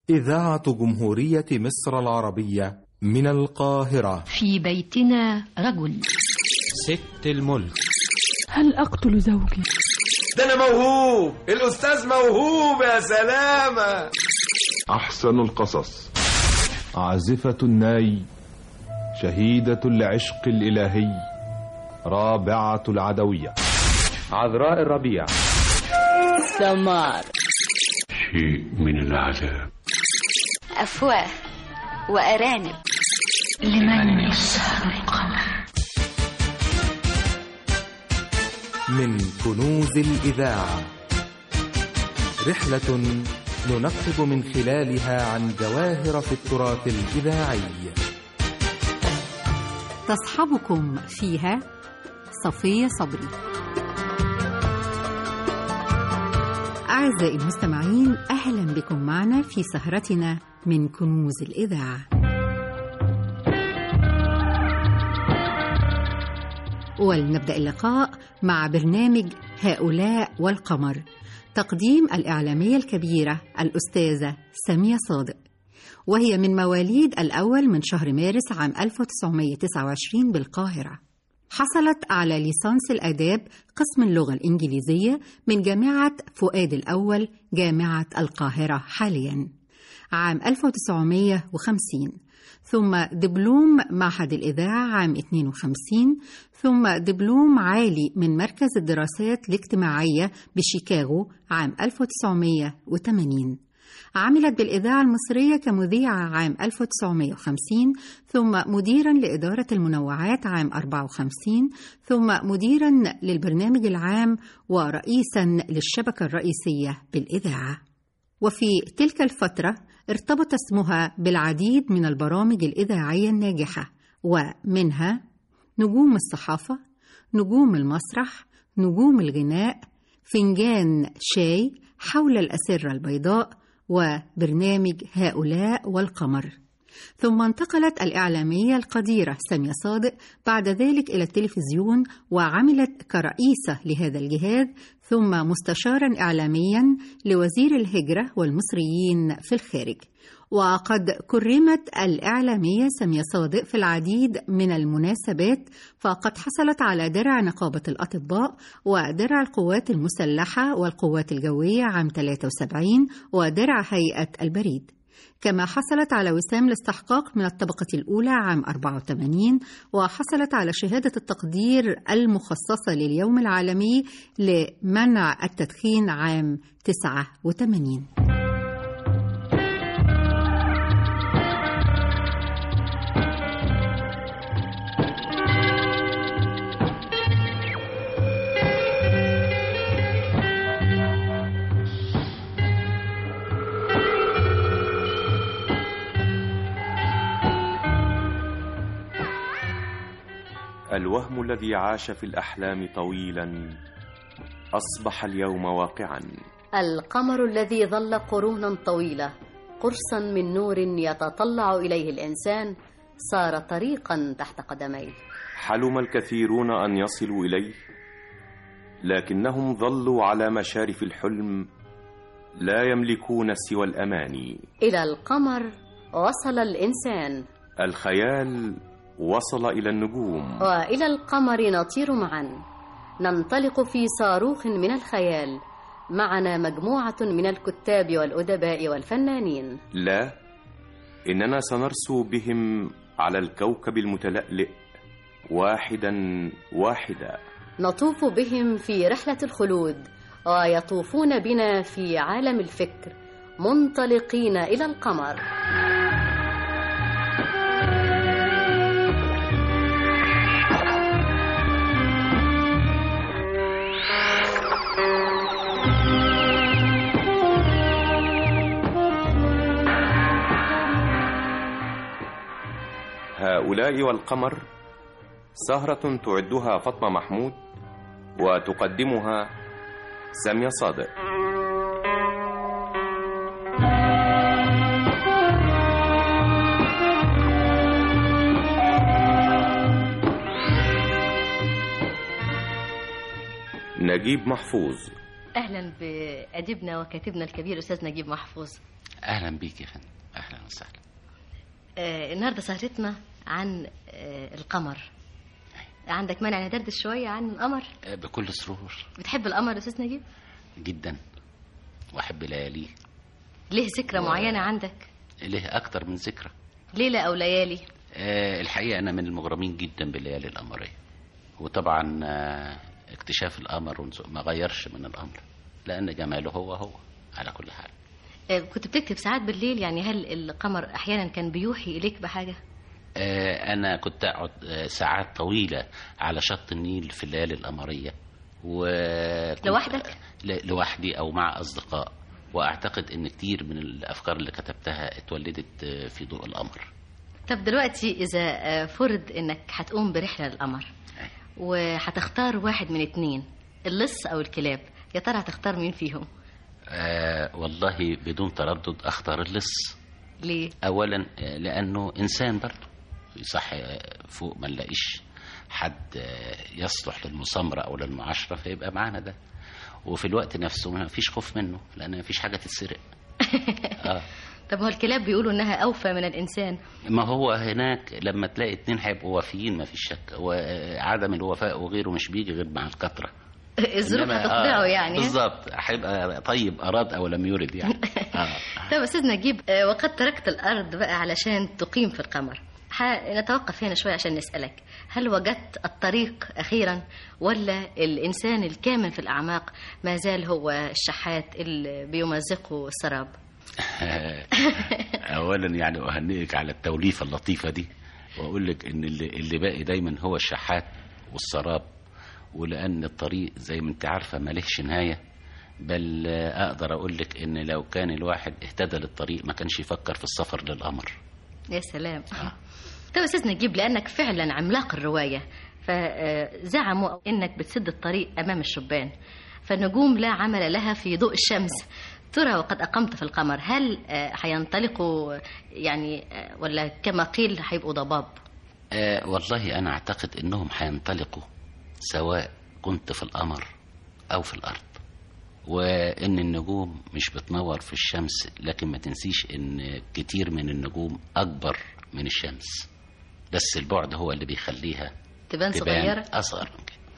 إذاعة جمهورية مصر العربية من القاهرة في بيتنا رجل ست الملك هل أقتل زوجي؟ ده أنا موهوب الأستاذ موهوب يا سلامة أحسن القصص عازفة الناي شهيدة العشق الإلهي رابعة العدوية عذراء الربيع سمار شيء من العذاب أفواه وأرانب لمن يسهر القمر من كنوز الإذاعة رحلة ننقب من خلالها عن جواهر في التراث الإذاعي تصحبكم فيها صفية صبري أعزائي المستمعين أهلا بكم معنا في سهرتنا من كنوز الإذاعة ولنبدأ اللقاء مع برنامج هؤلاء والقمر تقديم الإعلامية الكبيرة الأستاذة سامية صادق وهي من مواليد الأول من شهر مارس عام 1929 بالقاهرة حصلت على ليسانس الآداب قسم اللغة الإنجليزية من جامعة فؤاد الأول جامعة القاهرة حالياً عام 1950 ثم دبلوم معهد الإذاعة عام 52 ثم دبلوم عالي من مركز الدراسات الاجتماعية بشيكاغو عام 1980 عملت بالإذاعة المصرية كمذيعة عام 1950 ثم مديرا لإدارة المنوعات عام 54 ثم مديرا للبرنامج العام ورئيسا للشبكة الرئيسية بالإذاعة وفي تلك الفترة ارتبط اسمها بالعديد من البرامج الإذاعية الناجحة ومنها نجوم الصحافة، نجوم المسرح، نجوم الغناء، فنجان شاي، حول الأسرة البيضاء، وبرنامج هؤلاء والقمر. ثم انتقلت الإعلامية القديرة سامية صادق بعد ذلك إلى التلفزيون وعملت كرئيسة لهذا الجهاز ثم مستشارا إعلاميا لوزير الهجرة والمصريين في الخارج وقد كرمت الإعلامية سامية صادق في العديد من المناسبات فقد حصلت على درع نقابة الأطباء ودرع القوات المسلحة والقوات الجوية عام 73 ودرع هيئة البريد كما حصلت على وسام الاستحقاق من الطبقة الأولى عام 84 وحصلت على شهادة التقدير المخصصة لليوم العالمي لمنع التدخين عام 89 الوهم الذي عاش في الأحلام طويلا أصبح اليوم واقعا القمر الذي ظل قرونا طويلة قرصا من نور يتطلع إليه الإنسان صار طريقا تحت قدميه حلم الكثيرون أن يصلوا إليه لكنهم ظلوا على مشارف الحلم لا يملكون سوى الأماني إلى القمر وصل الإنسان الخيال وصل إلى النجوم وإلى القمر نطير معا ننطلق في صاروخ من الخيال معنا مجموعة من الكتاب والأدباء والفنانين لا إننا سنرسو بهم على الكوكب المتلألئ واحدا واحدا نطوف بهم في رحلة الخلود ويطوفون بنا في عالم الفكر منطلقين إلى القمر هؤلاء والقمر سهرة تعدها فاطمة محمود وتقدمها سامية صادق نجيب محفوظ اهلا باديبنا وكاتبنا الكبير استاذ نجيب محفوظ اهلا بيك يا فندم اهلا وسهلا آه النهارده سهرتنا عن آه القمر عندك مانع ندردش شويه عن القمر آه، بكل سرور بتحب القمر يا استاذ نجيب جدا واحب لياليه ليه ذكرى معينه عندك ليه اكتر من ذكرى ليله او ليالي آه، الحقيقه انا من المغرمين جدا بالليالي القمريه وطبعا آه، اكتشاف القمر ونزو- ما غيرش من الامر لان جماله هو هو على كل حال آه كنت بتكتب ساعات بالليل يعني هل القمر احيانا كان بيوحي اليك بحاجه آه، أنا كنت أقعد آه، ساعات طويلة على شط النيل في الليالي القمرية و لوحدك؟ ل- لوحدي أو مع أصدقاء وأعتقد إن كتير من الأفكار اللي كتبتها اتولدت آه، في ضوء القمر طب دلوقتي اذا آه، فرض انك هتقوم برحله للقمر وهتختار واحد من اتنين اللص او الكلاب يا ترى هتختار مين فيهم آه والله بدون تردد أختار اللص ليه أولا آه، لأنه إنسان برضه صح آه، فوق ما نلاقيش حد آه، يصلح للمسامرة أو للمعاشرة فيبقى معانا ده وفي الوقت نفسه ما فيش خوف منه لأن ما فيش حاجة تتسرق آه. طب هو الكلاب بيقولوا انها اوفى من الانسان ما هو هناك لما تلاقي اتنين هيبقوا وافيين ما فيش شك وعدم الوفاء وغيره مش بيجي غير مع الكثرة الظروف إنما- هتخدعه يعني بالظبط هيبقى طيب أراد أو لم يرد يعني آه. طب استاذ نجيب آه، وقد تركت الارض بقى علشان تقيم في القمر نتوقف هنا شويه عشان نسالك هل وجدت الطريق اخيرا ولا الانسان الكامن في الاعماق ما زال هو الشحات اللي بيمزقه السراب اولا يعني اهنئك على التوليفه اللطيفه دي واقول لك ان اللي, اللي باقي دايما هو الشحات والسراب ولان الطريق زي ما انت عارفه مالهش نهايه بل اقدر اقول لك ان لو كان الواحد اهتدى للطريق ما كانش يفكر في السفر للقمر يا سلام طب استاذ نجيب لانك فعلا عملاق الروايه فزعموا انك بتسد الطريق امام الشبان فالنجوم لا عمل لها في ضوء الشمس ترى وقد اقمت في القمر هل آه، هينطلقوا يعني آه، ولا كما قيل هيبقوا ضباب آه والله انا اعتقد انهم هينطلقوا سواء كنت في القمر او في الارض وان النجوم مش بتنور في الشمس لكن ما تنسيش ان كتير من النجوم اكبر من الشمس بس البعد هو اللي بيخليها تبان صغيره اصغر من كده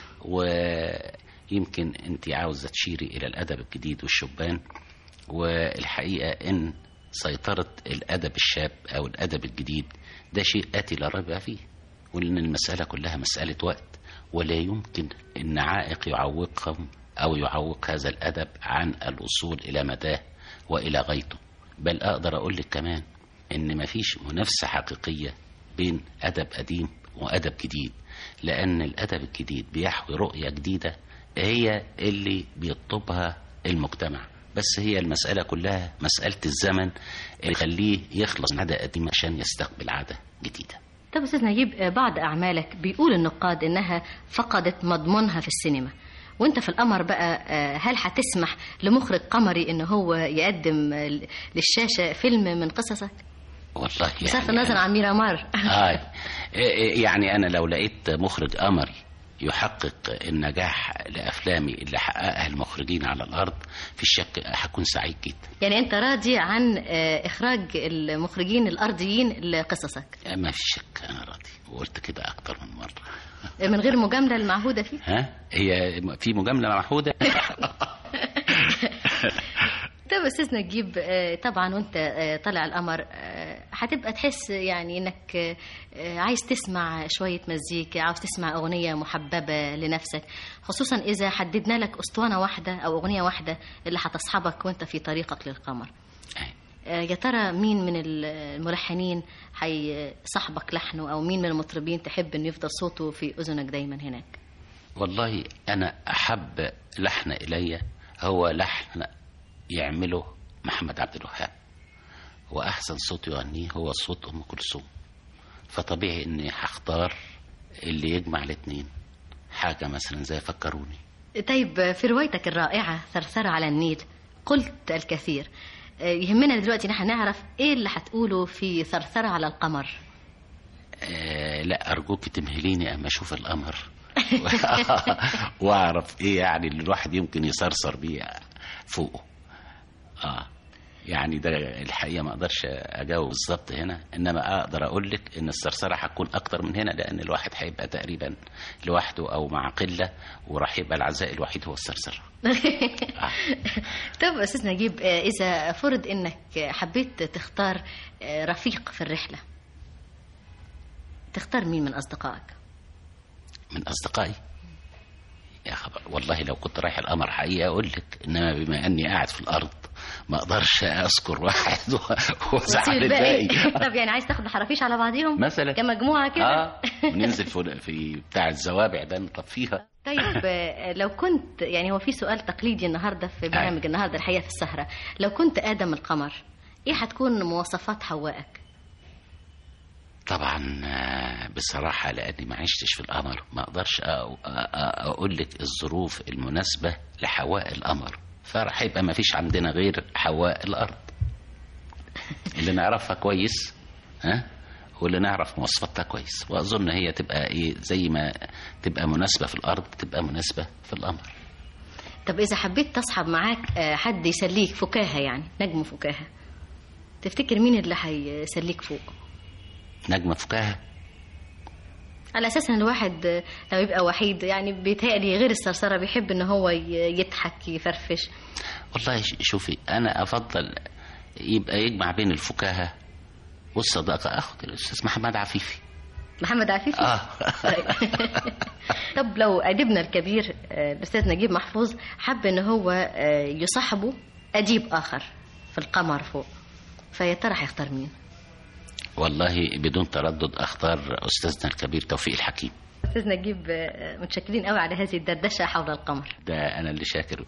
ويمكن انت عاوزه تشيري الى الادب الجديد والشبان والحقيقه ان سيطره الادب الشاب او الادب الجديد ده شيء اتي لا ريب فيه وان المساله كلها مساله وقت ولا يمكن ان عائق يعوقهم او يعوق هذا الادب عن الوصول الى مداه والى غايته بل اقدر اقول لك كمان ان مفيش منافسه حقيقيه بين ادب قديم وادب جديد لان الادب الجديد بيحوي رؤيه جديده هي اللي بيطلبها المجتمع بس هي المساله كلها مساله الزمن اللي يخليه يخلص من عاده قديمه عشان يستقبل عاده جديده طب استاذ نجيب آه، بعض اعمالك بيقول النقاد انها فقدت مضمونها في السينما وانت في القمر بقى آه، هل هتسمح لمخرج قمري ان هو يقدم آه، للشاشه فيلم من قصصك والله بصرف النظر عن ميرامار آه. يعني أنا لو لقيت مخرج قمري يحقق النجاح لأفلامي اللي حققها المخرجين على الأرض في الشك هكون سعيد جدا يعني انت راضي عن آه، اخراج المخرجين الارضيين لقصصك ما في شك أنا راضي وقلت كده أكتر من مرة آه، من غير المجامله المعهوده فيه ها هي في مجاملة معهودة طب استاذ نجيب آه، طبعا وانت آه، طالع القمر آه، هتبقى تحس يعني انك آه، آه، عايز تسمع شويه مزيكا عاوز تسمع اغنيه محببه لنفسك خصوصا اذا حددنا لك اسطوانه واحده او اغنيه واحده اللي هتصحبك وانت في طريقك للقمر آه، يا ترى مين من الملحنين هيصاحبك لحنه او مين من المطربين تحب انه يفضل صوته في اذنك دايما هناك والله أنا أحب لحن إلي هو لحن يعمله محمد عبد الوهاب وأحسن صوت يغنيه هو صوت أم كلثوم فطبيعي إني هختار اللي يجمع الاتنين حاجة مثلا زي فكروني طيب في روايتك الرائعة ثرثرة على النيل قلت الكثير آه، يهمنا دلوقتي نحن نعرف ايه اللي هتقوله في ثرثرة على القمر آه لا أرجوك تمهليني أما أشوف القمر وأعرف إيه يعني اللي الواحد يمكن يصرصر بيه فوقه آه يعني ده الحقيقه ما اقدرش اجاوب بالظبط هنا انما اقدر اقول لك ان الثرثره هتكون اكتر من هنا لان الواحد هيبقى تقريبا لوحده او مع قله وراح يبقى العزاء الوحيد هو الثرثره طب استاذ نجيب آه، اذا فرض انك حبيت تختار آه، رفيق في الرحله تختار مين من اصدقائك من اصدقائي يا خبر والله لو كنت رايح القمر حقيقه اقول لك انما بما اني قاعد في الارض ما اقدرش اذكر واحد و- وازعل وتسيب الباقي. الباقي طب يعني عايز تاخد الحرافيش على بعضهم مثلا كمجموعه كده اه وننزل في, في بتاع الزوابع ده نطفيها طيب آه، لو كنت يعني هو في سؤال تقليدي النهارده في برنامج النهارده الحقيقه في السهره لو كنت ادم القمر ايه هتكون مواصفات حوائك طبعا آه، بصراحة لأني ما عشتش في القمر ما أقدرش أ- أ- أ- أقول لك الظروف المناسبة لحواء القمر فراح يبقى ما فيش عندنا غير حواء الأرض اللي نعرفها كويس ها واللي نعرف مواصفاتها كويس وأظن هي تبقى إيه زي ما تبقى مناسبة في الأرض تبقى مناسبة في القمر طب اذا حبيت تصحب معاك آه، حد يسليك فكاهه يعني نجم فكاهه تفتكر مين اللي هيسليك فوق نجمة فكاهة على اساس ان الواحد آه، لو يبقى وحيد يعني بيتهيألي غير الثرثره بيحب ان هو ي- يضحك يفرفش والله ش- شوفي أنا أفضل يبقى يجمع بين الفكاهة والصداقة أخد الأستاذ محمد عفيفي محمد عفيفي آه طيب. طب لو أديبنا الكبير آه، الأستاذ نجيب محفوظ حب إن هو آه، يصاحبه أديب آخر في القمر فوق فيا ترى هيختار مين؟ والله بدون تردد اختار استاذنا الكبير توفيق الحكيم أستاذ نجيب آه، متشكرين قوي على هذه الدردشة حول القمر ده انا اللي شاكر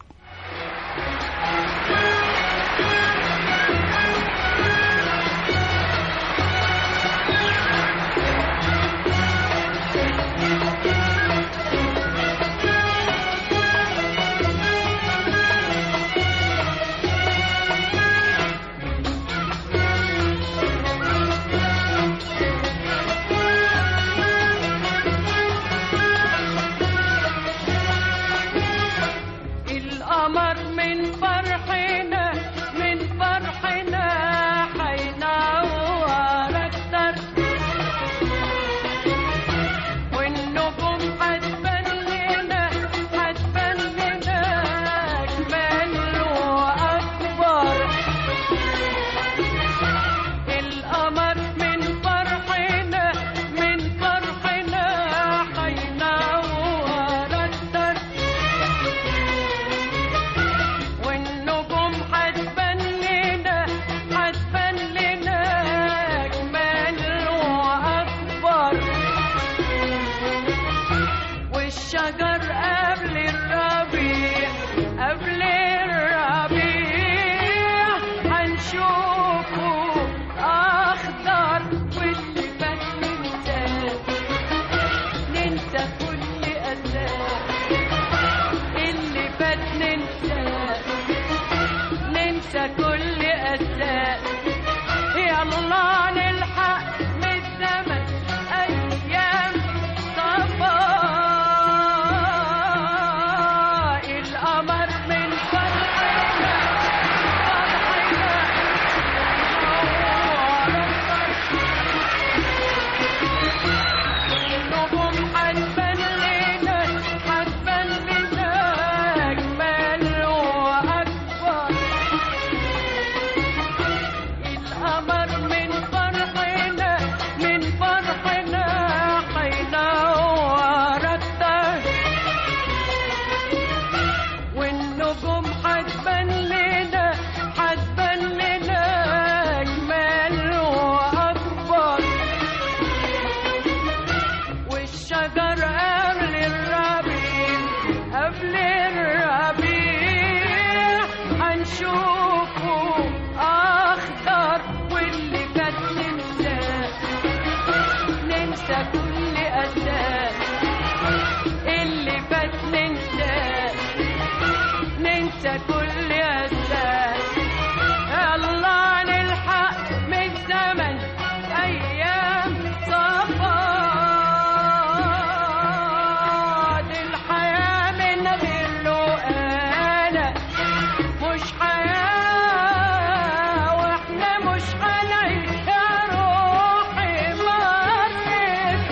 القمر من فرحنا من فرحنا حينور اكتر والنجوم حتبان لنا حتبان لنا اجمل واكبر القمر من فرحنا من فرحنا حينور اكتر والنجوم حتبان لنا حتبان لنا أجمل وأكبر والشجر قبل الربيع قبل الربيع هنشوفه أخضر واللي فات ننسى ننسى كل أساس اللي فات ننسى ننسى كل أساس يلا نلحق من الزمن أيام صفاء القمر من فرحنا النجوم حتبان لنا حتبان لنا أجمل وأكبر القمر من فرحنا من فرحنا حينور أكتر والنجوم حتبان لنا حتبان لنا أجمل وأكبر والشجر قبل الربيع قبل الربيع هنشوفه أخضر واللي فات ننساه ننسى كل أساس اللي فات ننساه ننسى كل أساس الله نلحق من زمن أيام صفا دي الحياة من غير له أنا مش حياة نعيش يا روحي مرتين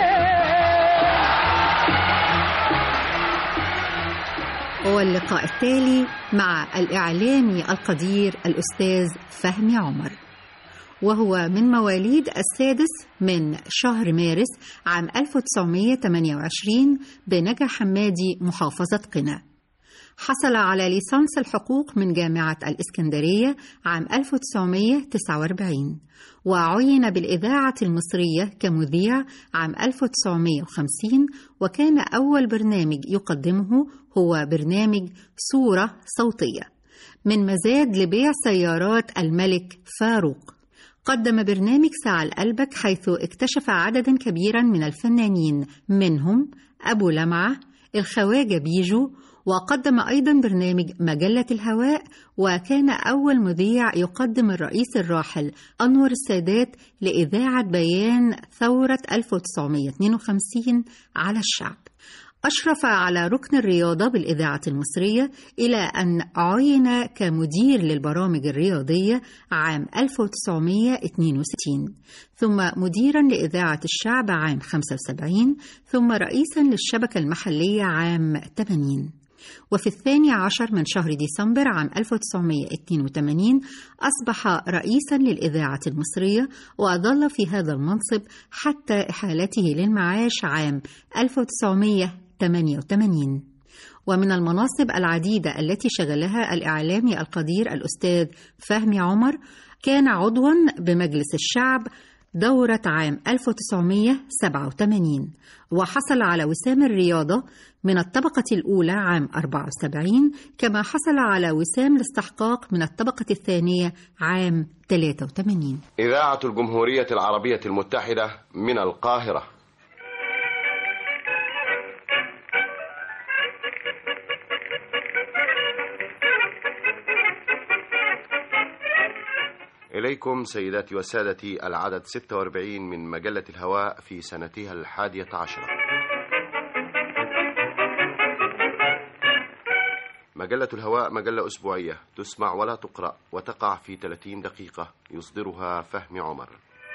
واللقاء التالي مع الإعلامي القدير الأستاذ فهمي عمر وهو من مواليد السادس من شهر مارس عام 1928 بنجا حمادي محافظة قنا حصل على ليسانس الحقوق من جامعة الإسكندرية عام 1949 وعين بالإذاعة المصرية كمذيع عام 1950 وكان أول برنامج يقدمه هو برنامج صورة صوتية من مزاد لبيع سيارات الملك فاروق قدم برنامج ساعة القلبك حيث اكتشف عددا كبيرا من الفنانين منهم أبو لمعة الخواجة بيجو وقدم أيضا برنامج مجلة الهواء وكان أول مذيع يقدم الرئيس الراحل أنور السادات لإذاعة بيان ثورة 1952 على الشعب أشرف على ركن الرياضة بالإذاعة المصرية إلى أن عين كمدير للبرامج الرياضية عام 1962 ثم مديرا لإذاعة الشعب عام 75 ثم رئيسا للشبكة المحلية عام 80 وفي الثاني عشر من شهر ديسمبر عام 1982 أصبح رئيسا للإذاعة المصرية وظل في هذا المنصب حتى إحالته للمعاش عام 1988 ومن المناصب العديدة التي شغلها الإعلامي القدير الأستاذ فهمي عمر كان عضوا بمجلس الشعب دورة عام 1987 وحصل على وسام الرياضة من الطبقة الأولى عام 74 كما حصل على وسام الاستحقاق من الطبقة الثانية عام 83 إذاعة الجمهورية العربية المتحدة من القاهرة إليكم سيداتي وسادتي العدد 46 من مجلة الهواء في سنتها الحادية عشرة مجلة الهواء مجلة أسبوعية تسمع ولا تقرأ وتقع في 30 دقيقة يصدرها فهمي عمر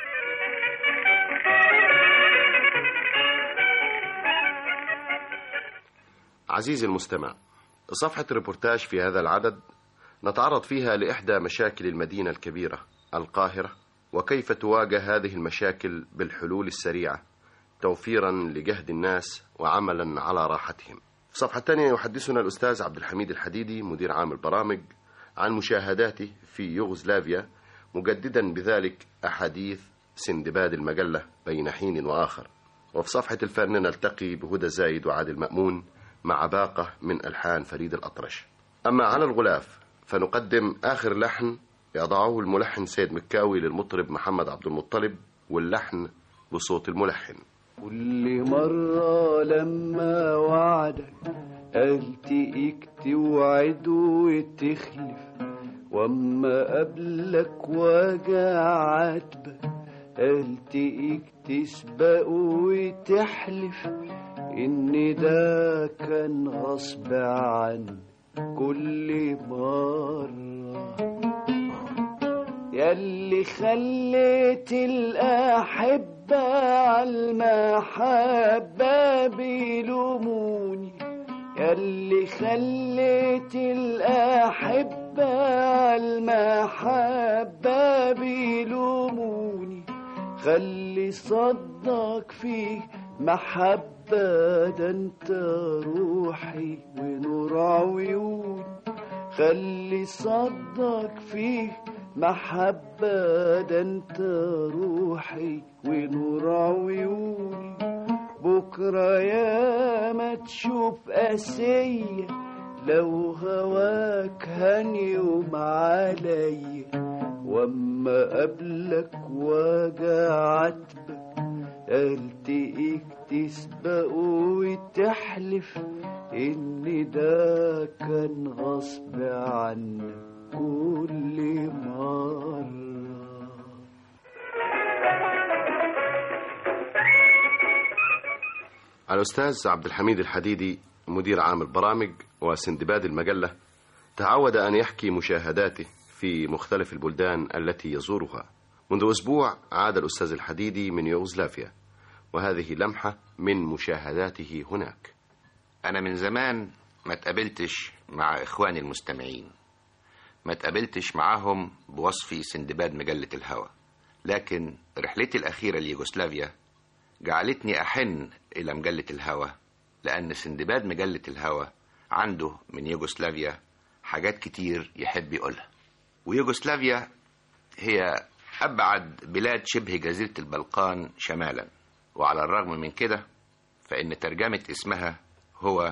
عزيزي المستمع صفحة ريبورتاج في هذا العدد نتعرض فيها لإحدى مشاكل المدينة الكبيرة القاهرة وكيف تواجه هذه المشاكل بالحلول السريعة توفيرا لجهد الناس وعملا على راحتهم في الصفحة الثانية يحدثنا الأستاذ عبد الحميد الحديدي مدير عام البرامج عن مشاهداته في يوغوسلافيا مجددا بذلك أحاديث سندباد المجلة بين حين وآخر وفي صفحة الفن نلتقي بهدى زايد وعادل مأمون مع باقة من ألحان فريد الأطرش أما على الغلاف فنقدم آخر لحن يضعه الملحن سيد مكاوي للمطرب محمد عبد المطلب واللحن بصوت الملحن كل مرة لما وعدك ألتقيك توعد وتخلف واما قبلك وجع عاتبك ألتقيك تسبق وتحلف إن ده كان غصب عني كل مرة ياللي خليت الأحبة عالمحبة بيلوموني ياللي خليت الأحبة عالمحبة بيلوموني خلي صدق فيه محبة ده انت روحي ونور عيوني خلي صدق فيه محبة ده انت روحي ونور عيوني بكرة يا ما تشوف قاسية لو هواك هنيوم عليا واما قبلك وجع عاتبك التقيك تسبق وتحلف ان ده كان غصب عنك كل مرة الأستاذ عبد الحميد الحديدي مدير عام البرامج وسندباد المجلة تعود أن يحكي مشاهداته في مختلف البلدان التي يزورها منذ أسبوع عاد الأستاذ الحديدي من يوغوسلافيا وهذه لمحة من مشاهداته هناك أنا من زمان ما تقابلتش مع إخواني المستمعين ما تقابلتش معاهم بوصفي سندباد مجلة الهوى لكن رحلتي الأخيرة ليوغوسلافيا جعلتني أحن إلى مجلة الهوى لأن سندباد مجلة الهوى عنده من يوغوسلافيا حاجات كتير يحب يقولها ويوغوسلافيا هي أبعد بلاد شبه جزيرة البلقان شمالا وعلى الرغم من كده فإن ترجمة اسمها هو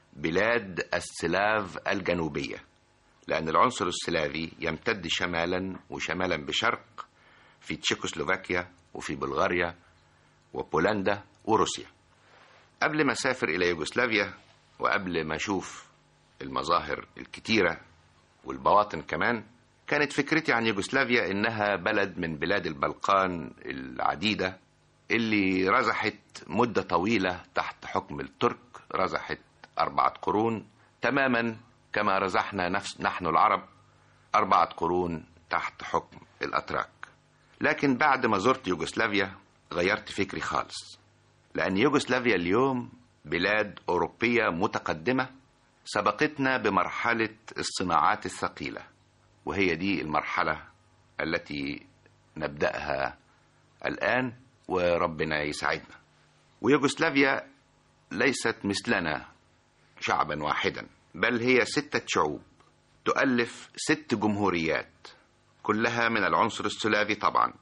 بلاد السلاف الجنوبية لأن العنصر السلافي يمتد شمالا وشمالا بشرق في تشيكوسلوفاكيا وفي بلغاريا وبولندا وروسيا قبل ما أسافر إلى يوغوسلافيا وقبل ما أشوف المظاهر الكتيرة والبواطن كمان كانت فكرتي عن يوغوسلافيا إنها بلد من بلاد البلقان العديدة اللي رزحت مدة طويلة تحت حكم الترك رزحت أربعة قرون تماما كما رزحنا نفس نحن العرب أربعة قرون تحت حكم الأتراك لكن بعد ما زرت يوغوسلافيا غيرت فكري خالص لأن يوغوسلافيا اليوم بلاد أوروبية متقدمة سبقتنا بمرحلة الصناعات الثقيلة وهي دي المرحلة التي نبدأها الآن وربنا يساعدنا ويوغوسلافيا ليست مثلنا شعبا واحدا بل هي ستة شعوب تؤلف ست جمهوريات كلها من العنصر السلافي طبعا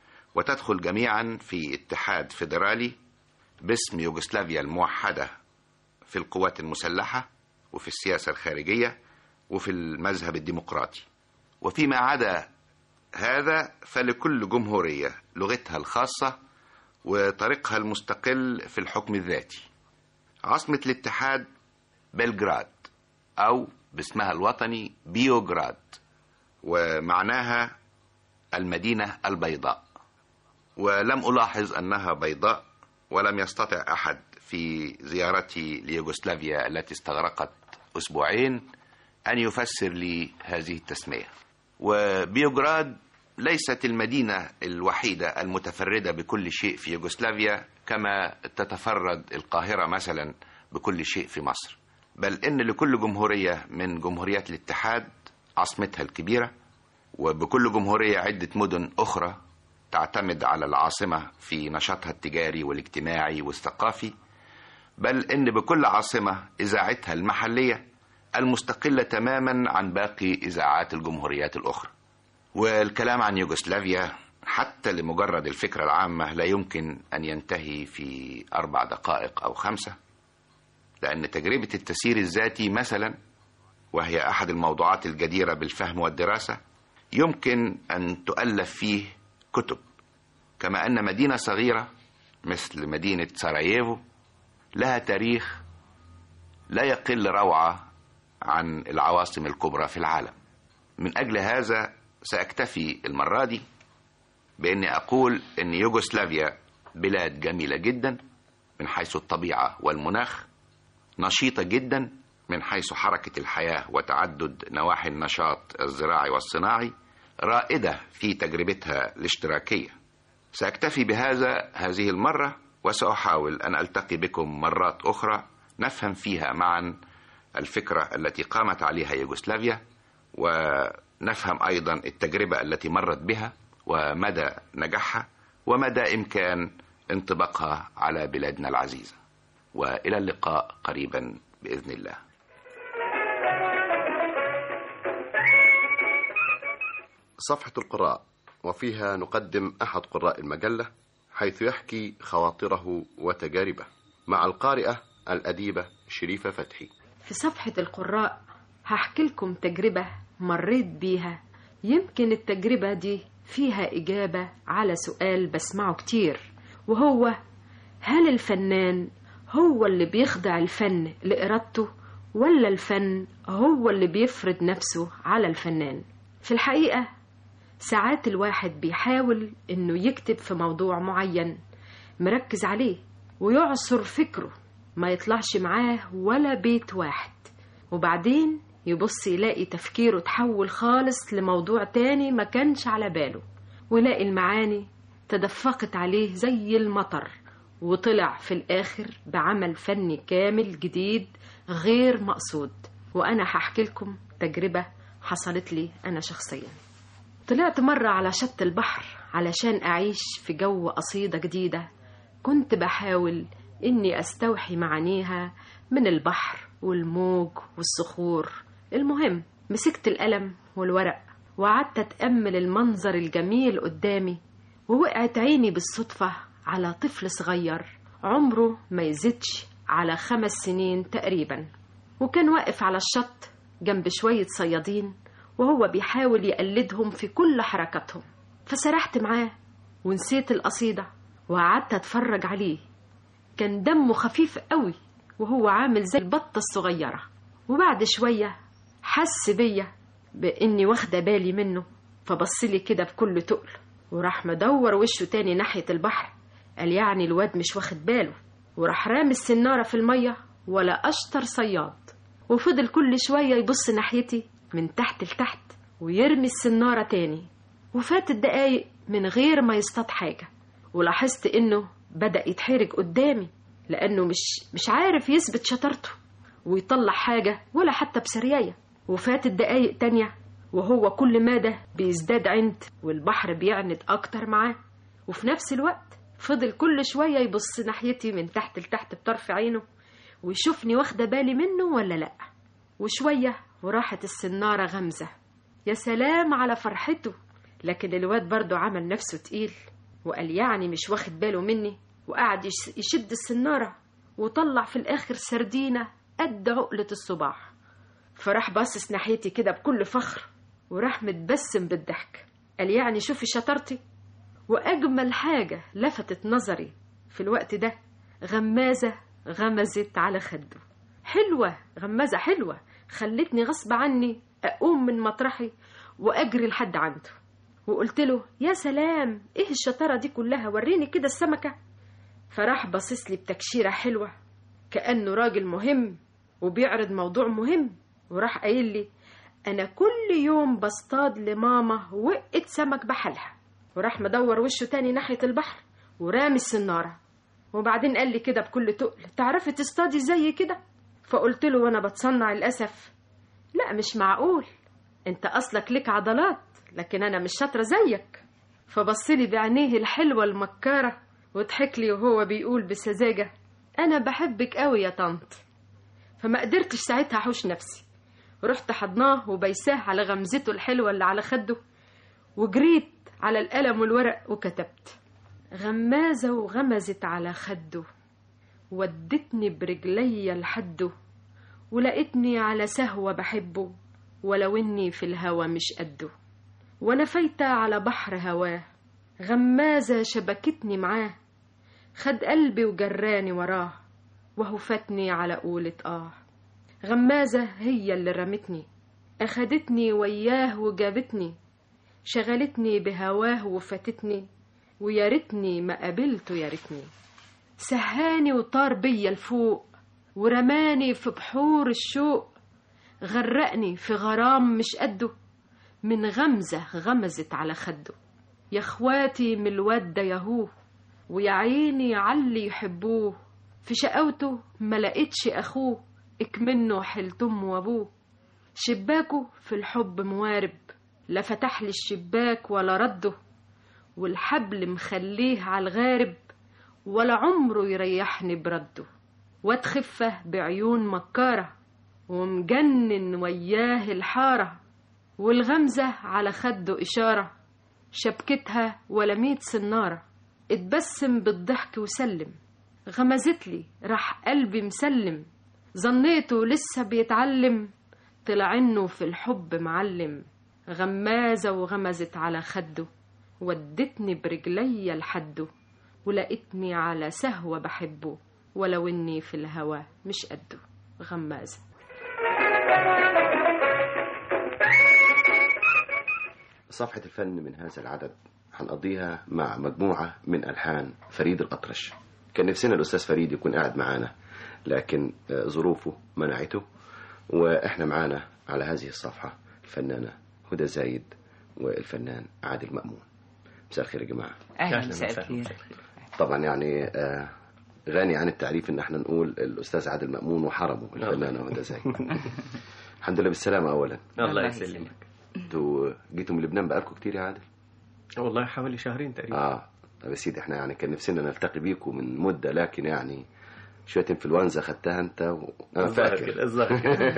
وتدخل جميعا في اتحاد فيدرالي باسم يوغوسلافيا الموحدة في القوات المسلحة وفي السياسة الخارجية وفي المذهب الديمقراطي وفيما عدا هذا فلكل جمهورية لغتها الخاصة وطريقها المستقل في الحكم الذاتي عاصمة الاتحاد بلغراد أو باسمها الوطني بيوغراد ومعناها المدينة البيضاء ولم ألاحظ أنها بيضاء ولم يستطع أحد في زيارتي ليوغوسلافيا التي استغرقت أسبوعين أن يفسر لي هذه التسمية وبيوغراد ليست المدينة الوحيدة المتفردة بكل شيء في يوغوسلافيا كما تتفرد القاهرة مثلا بكل شيء في مصر بل إن لكل جمهورية من جمهوريات الاتحاد عاصمتها الكبيرة وبكل جمهورية عدة مدن أخرى تعتمد على العاصمة في نشاطها التجاري والاجتماعي والثقافي بل إن بكل عاصمة إذاعتها المحلية المستقلة تماما عن باقي إذاعات الجمهوريات الأخرى والكلام عن يوغوسلافيا حتى لمجرد الفكرة العامة لا يمكن أن ينتهي في أربع دقائق أو خمسة لأن تجربة التسيير الذاتي مثلا وهي أحد الموضوعات الجديرة بالفهم والدراسة يمكن أن تؤلف فيه كتب كما أن مدينة صغيرة مثل مدينة سراييفو لها تاريخ لا يقل روعة عن العواصم الكبرى في العالم من أجل هذا سأكتفي المرة دي بأني أقول أن يوغوسلافيا بلاد جميلة جدا من حيث الطبيعة والمناخ نشيطة جدا من حيث حركة الحياة وتعدد نواحي النشاط الزراعي والصناعي رائدة في تجربتها الاشتراكية سأكتفي بهذا هذه المرة وسأحاول أن ألتقي بكم مرات أخرى نفهم فيها معا الفكرة التي قامت عليها يوغوسلافيا ونفهم أيضا التجربة التي مرت بها ومدى نجاحها ومدى إمكان انطباقها على بلادنا العزيزة وإلى اللقاء قريبا بإذن الله صفحة القراء وفيها نقدم أحد قراء المجلة حيث يحكي خواطره وتجاربه مع القارئة الأديبة شريفة فتحي في صفحة القراء هحكي لكم تجربة مريت بيها يمكن التجربة دي فيها إجابة على سؤال بسمعه كتير وهو هل الفنان هو اللي بيخضع الفن لإرادته ولا الفن هو اللي بيفرض نفسه على الفنان في الحقيقة ساعات الواحد بيحاول إنه يكتب في موضوع معين مركز عليه ويعصر فكره ما يطلعش معاه ولا بيت واحد وبعدين يبص يلاقي تفكيره تحول خالص لموضوع تاني ما كانش على باله ولاقي المعاني تدفقت عليه زي المطر وطلع في الآخر بعمل فني كامل جديد غير مقصود وأنا هحكي لكم تجربة حصلت لي أنا شخصيا طلعت مرة على شط البحر علشان أعيش في جو قصيدة جديدة كنت بحاول إني أستوحي معانيها من البحر والموج والصخور المهم مسكت القلم والورق وقعدت أتأمل المنظر الجميل قدامي ووقعت عيني بالصدفة على طفل صغير عمره ما يزيدش على خمس سنين تقريبا وكان واقف على الشط جنب شوية صيادين وهو بيحاول يقلدهم في كل حركاتهم فسرحت معاه ونسيت القصيدة وقعدت أتفرج عليه كان دمه خفيف قوي وهو عامل زي البطة الصغيرة وبعد شوية حس بيا بإني واخدة بالي منه فبصلي كده بكل تقل وراح مدور وشه تاني ناحية البحر قال يعني الواد مش واخد باله وراح رامي السنارة في المية ولا أشطر صياد وفضل كل شوية يبص ناحيتي من تحت لتحت ويرمي السنارة تاني وفاتت دقايق من غير ما يصطاد حاجة ولاحظت إنه بدأ يتحرج قدامي لأنه مش مش عارف يثبت شطارته ويطلع حاجة ولا حتى بسرياية وفاتت دقايق تانية وهو كل مادة بيزداد عند والبحر بيعند أكتر معاه وفي نفس الوقت فضل كل شوية يبص ناحيتي من تحت لتحت بطرف عينه ويشوفني واخدة بالي منه ولا لأ وشوية وراحت السنارة غمزة يا سلام على فرحته لكن الواد برضه عمل نفسه تقيل وقال يعني مش واخد باله مني وقعد يش- يشد السنارة وطلع في الآخر سردينة قد عقلة الصباع فراح باصص ناحيتي كده بكل فخر وراح متبسم بالضحك قال يعني شوفي شطارتي وأجمل حاجة لفتت نظري في الوقت ده غمازة غمزت على خده حلوة غمازة حلوة خلتني غصب عني أقوم من مطرحي وأجري لحد عنده وقلت له يا سلام إيه الشطارة دي كلها وريني كده السمكة فراح باصص لي بتكشيرة حلوة كأنه راجل مهم وبيعرض موضوع مهم وراح قايل لي أنا كل يوم بصطاد لماما وقت سمك بحالها وراح مدور وشه تاني ناحية البحر ورامي السنارة وبعدين قال لي كده بكل تقل تعرفي تصطادي زي كده فقلت له وانا بتصنع الأسف لا مش معقول انت أصلك لك عضلات لكن أنا مش شاطرة زيك فبصلي بعينيه الحلوة المكارة وضحك لي وهو بيقول بسذاجة أنا بحبك قوي يا طنط فما قدرتش ساعتها أحوش نفسي ورحت حضناه وبيساه على غمزته الحلوة اللي على خده وجريت على القلم والورق وكتبت غمازة وغمزت على خده ودتني برجلي لحده ولقيتني على سهوة بحبه ولو إني في الهوى مش قده وأنا فايتة على بحر هواه غمازة شبكتني معاه خد قلبي وجراني وراه وهو فاتني على قولة آه غمازة هي اللي رمتني أخدتني وياه وجابتني شغلتني بهواه وفاتتني ويا ريتني ما قابلته يا ريتني سهاني وطار بيا لفوق ورماني في بحور الشوق غرقني في غرام مش قده من غمزة غمزت على خده يا اخواتي من الواد ده يهوه ويا عيني علي يحبوه في شقاوته ما لقيتش اخوه اكمنه حلت امه وابوه شباكه في الحب موارب لا فتح لي الشباك ولا رده والحبل مخليه على الغارب ولا عمره يريحني برده واد خفة بعيون مكارة ومجنن وياه الحارة والغمزة على خده إشارة شبكتها ولا ميت سنارة اتبسم بالضحك وسلم غمزت لي راح قلبي مسلم ظنيته لسه بيتعلم طلع انه في الحب معلم غمازة وغمزت على خده ودتني برجلي لحده ولقيتني على سهوة بحبه ولو اني في الهوى مش قده غمازة صفحة الفن من هذا العدد هنقضيها مع مجموعة من ألحان فريد الأطرش كان نفسنا الأستاذ فريد يكون قاعد معانا لكن آه، ظروفه منعته وإحنا معانا على هذه الصفحة الفنانة هدى زايد والفنان عادل مأمون مساء الخير يا جماعه اهلا مساء الخير طبعا يعني آه غني عن التعريف ان احنا نقول الاستاذ عادل مامون وحرمه الفنان هدى زاهي الحمد لله بالسلامه اولا الله يسلمك انتوا جيتوا من لبنان بقالكم كتير يا عادل والله حوالي شهرين تقريبا اه طب يا سيدي احنا يعني كان نفسنا نلتقي بيكم من مده لكن يعني شويه انفلونزا خدتها انت و... انا الظاهر فاكر كده، الظاهر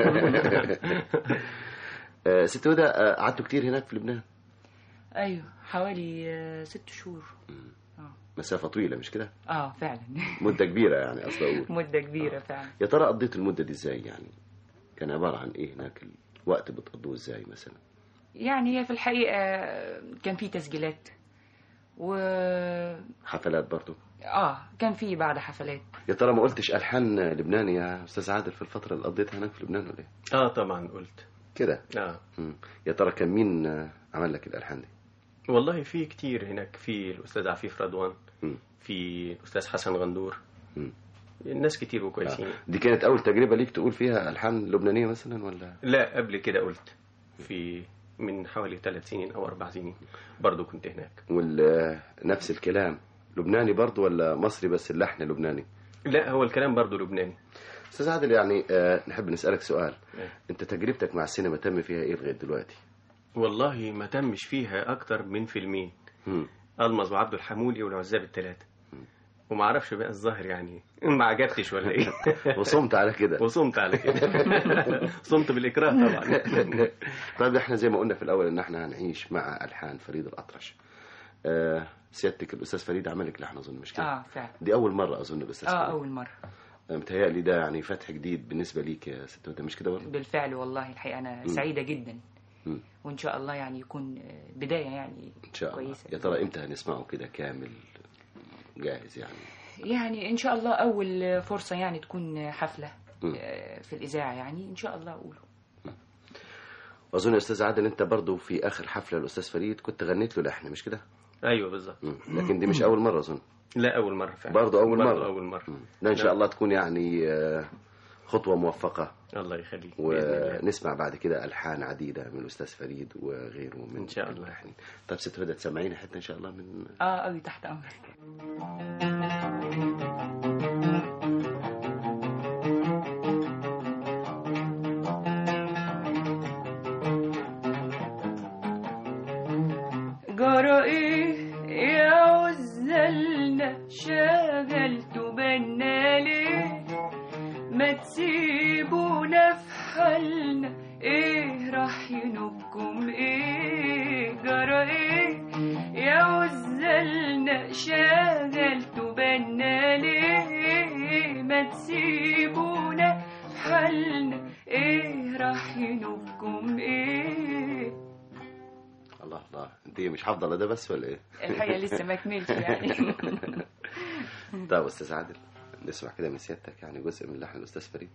آه، ست هدى آه، قعدتوا كتير هناك في لبنان ايوه حوالي آه، ست شهور مسافه طويله مش كده اه فعلا مده كبيره يعني قصدي اقول مده كبيره فعلا يا ترى قضيت المده دي ازاي يعني كان عباره عن ايه هناك الوقت بتقضوه ازاي مثلا يعني هي في الحقيقه كان في تسجيلات و حفلات برضو اه كان في بعد حفلات يا ترى ما قلتش الحان لبناني يا استاذ عادل في الفتره اللي قضيتها هناك في لبنان ولا ايه اه طبعا قلت كده اه مم. يا ترى كان مين آه، عمل لك الالحان دي والله في كتير هناك في الاستاذ عفيف رضوان مم. في الاستاذ حسن غندور مم. الناس كتير وكويسين دي كانت اول تجربه ليك تقول فيها الحان لبنانيه مثلا ولا لا قبل كده قلت في من حوالي ثلاث سنين او اربع سنين برضو كنت هناك ونفس الكلام لبناني برضو ولا مصري بس اللحن لبناني لا هو الكلام برضو لبناني استاذ عادل يعني آه، نحب نسالك سؤال إيه. انت تجربتك مع السينما تم فيها ايه لغايه دلوقتي والله ما تمش فيها اكتر من فيلمين مم. المز وعبد الحمولي والعزاب الثلاثه وما اعرفش بقى الظاهر يعني ما عجبتش ولا ايه وصمت على كده وصمت على كده صمت بالاكراه طبعا طيب احنا زي ما قلنا في الاول ان احنا هنعيش مع الحان فريد الاطرش آه، سيادتك الاستاذ فريد عمل لك لحن اظن مش كده اه فعلا دي اول مره اظن الاستاذ اه فريد اول مره آه، متهيألي ده يعني فتح جديد بالنسبه ليك يا ست هدى مش كده برضه بالفعل والله الحقيقه انا مم. سعيده جدا مم. وان شاء الله يعني يكون آه، بدايه يعني ان شاء الله كويسه يا ترى امتى هنسمعه كده كامل جاهز يعني يعني ان شاء الله اول فرصه يعني تكون حفله مم. آه، في الاذاعه يعني ان شاء الله اقوله واظن يا استاذ عادل انت برضه في اخر حفله الاستاذ فريد كنت غنيت له لحن مش كده ايوه بالظبط مم. لكن دي مش اول مره اظن لا اول مره فعلا برضه اول برضه مره اول مره لا ان شاء نعم. الله تكون يعني آه، خطوه موفقه الله يخليك بإذن الله. ونسمع بعد كده الحان عديده من الاستاذ فريد وغيره من ان شاء الله. الملحنين طب ست هدى تسمعينا حته ان شاء الله من اه قوي تحت امرك جرى ايه يا عزلنا شغلت بنا ليه ما تسيبونا في حالنا ايه راح ينوبكم ايه جرى ايه يا عزلنا شغلت بنا ليه ما تسيبونا في حالنا ايه راح ينوبكم ايه الله الله انت مش هفضل ده بس ولا ايه الحقيقه لسه ما كملش يعني طب استاذ عادل نسمع كده من سيادتك يعني جزء من لحن الاستاذ فريد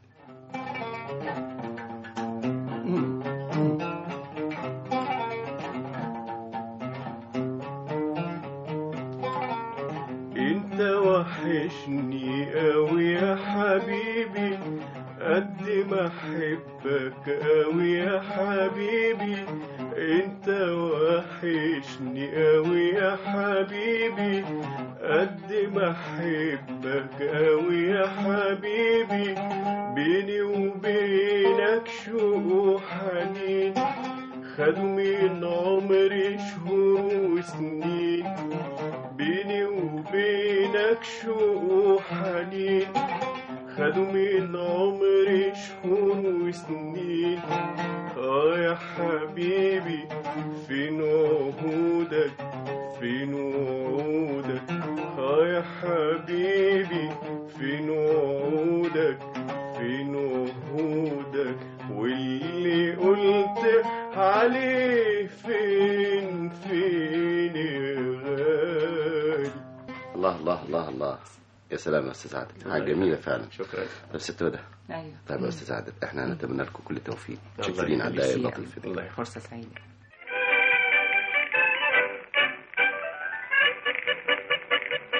انت وحشني قوي يا حبيبي قد ما احبك قوي يا حبيبي انت وحشني قوي يا حبيبي قد ما احبك قوي يا حبيبي بيني وبينك شوق حنين خدوا من عمري شهور وسنين بيني وبينك شوق حنين خدوا من عمري شهور وسنين اه يا حبيبي فين وعودك فين وعودك اه يا حبيبي فين وعودك فين وعودك واللي قلت عليه فين فين يا غالي الله الله الله الله يا سلام يا استاذ عادل حاجه جميله فعلا شكرا طب ست هدى ايوه طيب يا استاذ عادل احنا نتمنى لكم كل التوفيق الله شكرين على الدقايق يخليك. اللطيفه دي الله فرصه سعيده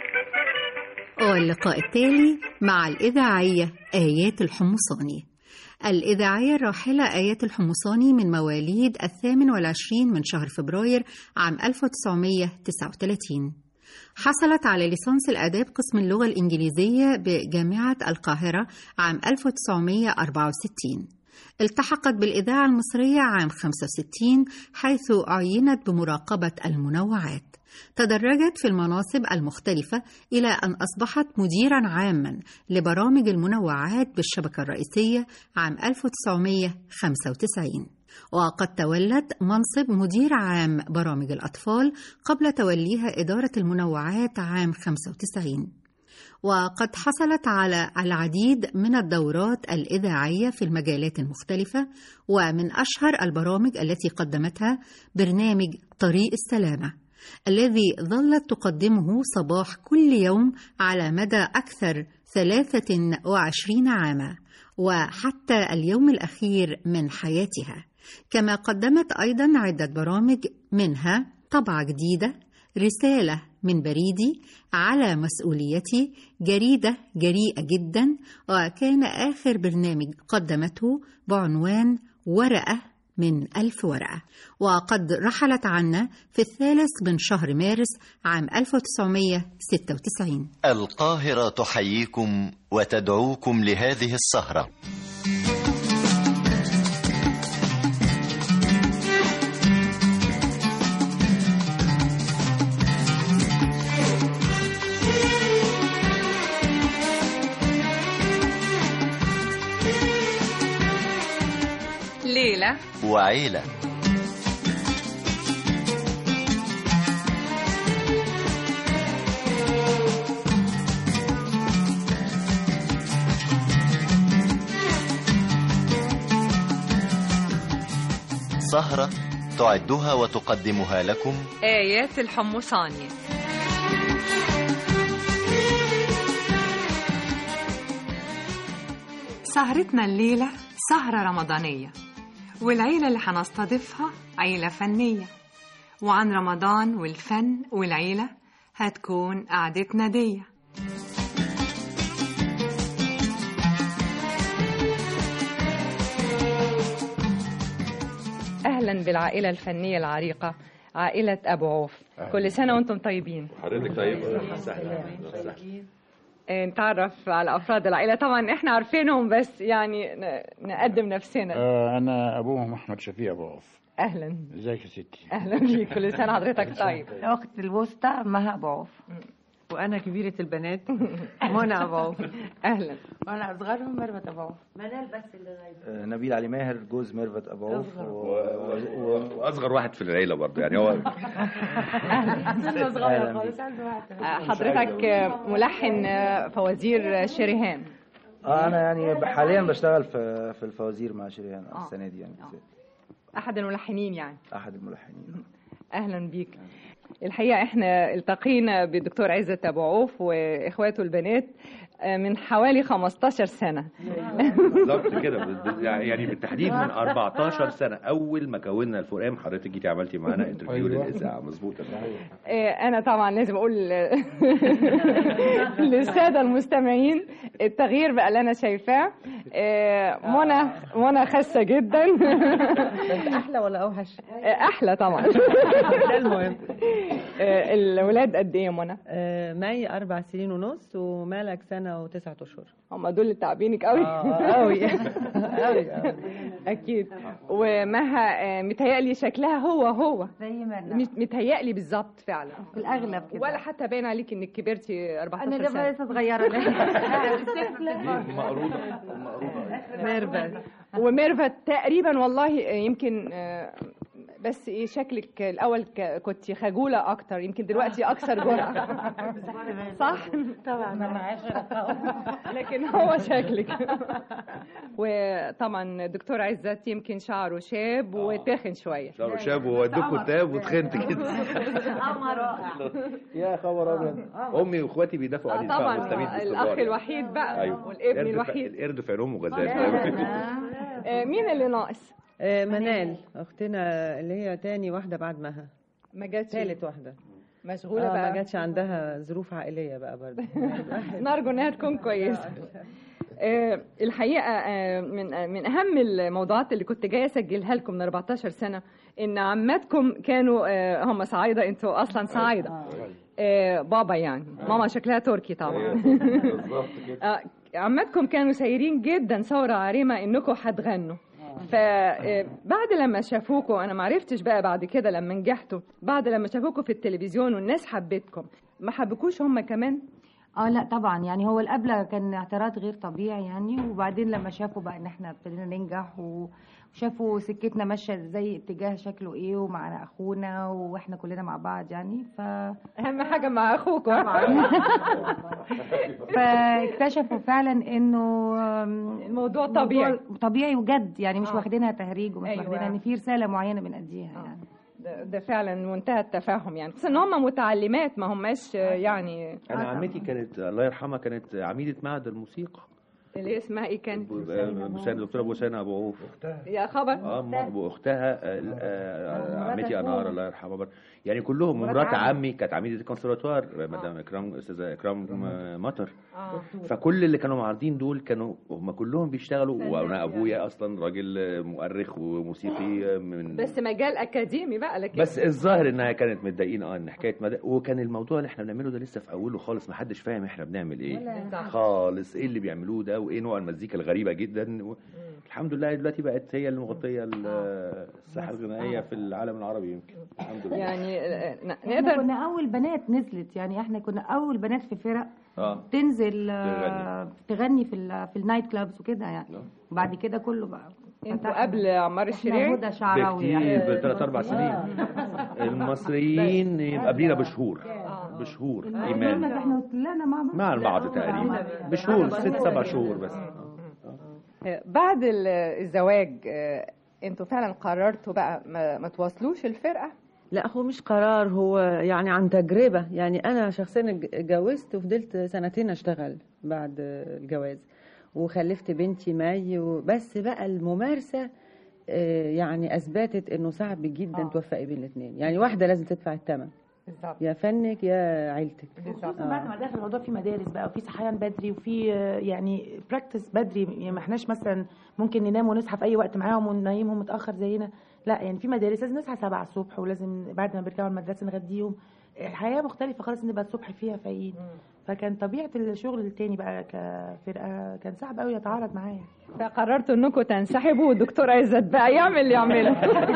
واللقاء التالي مع الإذاعية آيات الحمصاني الإذاعية الراحلة آيات الحمصاني من مواليد الثامن والعشرين من شهر فبراير عام 1939 حصلت على ليسانس الآداب قسم اللغة الإنجليزية بجامعة القاهرة عام 1964 التحقت بالإذاعة المصرية عام 65 حيث عينت بمراقبة المنوعات تدرجت في المناصب المختلفة إلى أن أصبحت مديرا عاما لبرامج المنوعات بالشبكة الرئيسية عام 1995 وقد تولت منصب مدير عام برامج الأطفال قبل توليها إدارة المنوعات عام 95 وقد حصلت على العديد من الدورات الإذاعية في المجالات المختلفة ومن أشهر البرامج التي قدمتها برنامج طريق السلامة الذي ظلت تقدمه صباح كل يوم على مدى أكثر 23 عاما وحتى اليوم الأخير من حياتها كما قدمت أيضا عدة برامج منها طبعة جديدة رسالة من بريدي على مسؤوليتي جريدة جريئة جدا وكان آخر برنامج قدمته بعنوان ورقة من ألف ورقة وقد رحلت عنا في الثالث من شهر مارس عام 1996 القاهرة تحييكم وتدعوكم لهذه السهرة ليلة وعيلة سهرة تعدها وتقدمها لكم آيات الحمصاني سهرتنا الليلة سهرة رمضانية والعيلة اللي هنستضيفها عيلة فنية وعن رمضان والفن والعيلة هتكون قعدتنا دي أهلا بالعائلة الفنية العريقة عائلة أبو عوف كل سنة وأنتم طيبين حضرتك طيب آه، نتعرف على أفراد العائلة طبعا إحنا عارفينهم بس يعني ن- نقدم نفسنا آه انا ابوهم احمد شفيق ابو عوف أهلا ازيك يا ستي أهلا بيك كل سنة حضرتك طيب أخت الوسطى مها أبو عوف وأنا كبيرة البنات منى أبو عوف أهلا وأنا أصغرهم ميرفت أبو عوف منال بس اللي غايبة آه، نبيل علي ماهر جوز ميرفت ابو عوف أصغر. و... و- و- واصغر واحد في العيله برضه يعني هو سنة صغيرة خالص عنده واحد آه، حضرتك آه، ملحن آه، فوازير شريهان اه انا يعني حاليا بشتغل في في الفوازير مع شريان آه. السنه دي يعني بالذات. أحد الملحنين يعني احد الملحنين اهلا بيك الحقيقه احنا التقينا بالدكتور عزت ابو عوف واخواته البنات آه، من حوالي 15 سنه بالظبط كده بال- بال- يعني بالتحديد من 14 سنه اول ما كونا الفرقان حضرتك جيتي عملتي معانا انترفيو أيوة. للاذاعه مظبوط آه، انا طبعا لازم اقول للساده المستمعين التغيير بقى اللي انا شايفاه آه، منى منى خاسه جدا أحلى ولا أوحش؟ احلى طبعا ده المهم آه، الولاد قد ايه يا منى آه، مي أربع سنين ونص ومالك سنة وتسعة أشهر هم دول اللي تعبينك قوي قوي قوي اكيد ومها آه، متهيألي شكلها هو هو زي ما مت- متهيألي بالظبط فعلا في الأغلب كده ولا حتى باين عليك انك كبرتي 14 أنا سنه لسه صغيرة مقروضه ميرفت وميرفت تقريبا والله يمكن آه، بس ايه شكلك الاول ك- كنت خجوله اكتر يمكن دلوقتي اكثر جرأه صح طبعا أنا عشرة لكن هو شكلك وطبعا الدكتور عزت يمكن شعره شاب وتخن شويه شعره شاب وودوكوا تاب وتخنت كده يا خبر ابيض امي واخواتي بيدافعوا آه عن طبعا مستميت الاخ باستمرار يعني. الوحيد بقى ايوه والابن القرد في- الوحيد القرد في عينهم غزال آه، مين اللي ناقص آه، منال أختنا اللي هي تاني واحدة بعد مها ما جاتش تالت واحدة مشغوله آه، بقى ما جاتش عندها ظروف عائلية بقى برضه نرجو انها تكون كويسه آه، الحقيقه آه، من آه، من اهم الموضوعات اللي كنت جايه اسجلها لكم من 14 سنه ان عماتكم كانوا آه، هم صعايده انتوا اصلا صعايده آه، بابا يعني ماما شكلها تركي طبعا آه، عماتكم كانوا سايرين جدا ثوره عريمه انكم هتغنوا فبعد لما شافوكم انا ما عرفتش بقى بعد كده لما نجحتوا بعد لما شافوكم في التلفزيون والناس حبتكم ما حبكوش هم كمان اه لا طبعا يعني هو القبلة كان اعتراض غير طبيعي يعني وبعدين لما شافوا بقى ان احنا ابتدينا ننجح و- وشافوا سكتنا ماشيه ازاي اتجاه شكله ايه ومعنا اخونا واحنا كلنا مع بعض يعني ف اهم حاجه مع اخوكم فاكتشفوا فعلا انه الموضوع طبيعي. طبيعي وجد يعني مش آه. واخدينها تهريج ومش أيوة. واخدينها ان في رساله معينه بنأديها يعني ده, ده فعلا منتهى التفاهم يعني خصوصا ان هم متعلمات ما هماش يعني انا عمتي كانت الله يرحمها كانت عميده معهد الموسيقى اللي اسمها ايه كان بوسان الدكتوره بوسانه ابو عوف يا خبر اه ما- واختها آه، آه، عمتي انهار الله يرحمها برضه يعني كلهم مرات ومرات عمي. عمي كانت عميده الكونسرفتوار مدام اكرام استاذه اكرام آه، مطر آه. فكل اللي كانوا معارضين دول كانوا هم كلهم بيشتغلوا وانا ابويا اصلا راجل آه، مؤرخ وموسيقي آه، من بس مجال اكاديمي بقى لكن بس الظاهر انها كانت متضايقين اه ان حكايه مد... وكان الموضوع اللي احنا بنعمله ده لسه في اوله خالص ما حدش فاهم احنا بنعمل ايه ولا- خالص ايه اللي بيعملوه ده وايه نوع المزيكا الغريبه جدا و... الحمد لله دلوقتي بقت هي اللي مغطيه ال- الساحه الغنائيه في العالم العربي يمكن الحمد لله يعني آه، ن- احنا نقدر كنا اول بنات نزلت يعني احنا كنا اول بنات في فرق اه تنزل آه، تغني في ال- في النايت كلابز وكده يعني وبعد كده كله بقى انتوا قبل عمار الشريعي هدى شعراوي بكتير يعني بثلاث اربع سنين المصريين يبقى قبلينا بشهور بشهور ايمان احنا طلعنا مع بعض مع البعض تقريبا بشهور ست سبع شهور بس آه، بعد ال- الزواج آه، انتوا فعلا قررتوا بقى ما, ما تواصلوش الفرقه لا هو مش قرار هو يعني عن تجربة يعني أنا شخصيا اتج- اتجوزت وفضلت سنتين أشتغل بعد الجواز وخلفت بنتي ماي وبس بقى الممارسة آه، يعني أثبتت إنه صعب جدا توفقي بين الاثنين يعني واحدة لازم تدفع الثمن بالظبط يا فنك يا عيلتك خصوصا بعد ما دخل الموضوع في مدارس بقى وفي صحيان بدري وفي آه، يعني براكتس بدري يعني ما احناش مثلا ممكن ننام ونصحى في اي وقت معاهم وننيمهم متاخر زينا لا يعني في مدارس لازم نصحى 7 الصبح ولازم بعد ما بيرجعوا المدرسه نغديهم الحياه مختلفه خالص نبقى الصبح فيها فايقين فكان طبيعه الشغل التاني بقى كفرقه كان صعب قوي يتعارض معايا فقررتوا انكم تنسحبوا والدكتور عزت بقى يعمل اللي يعمله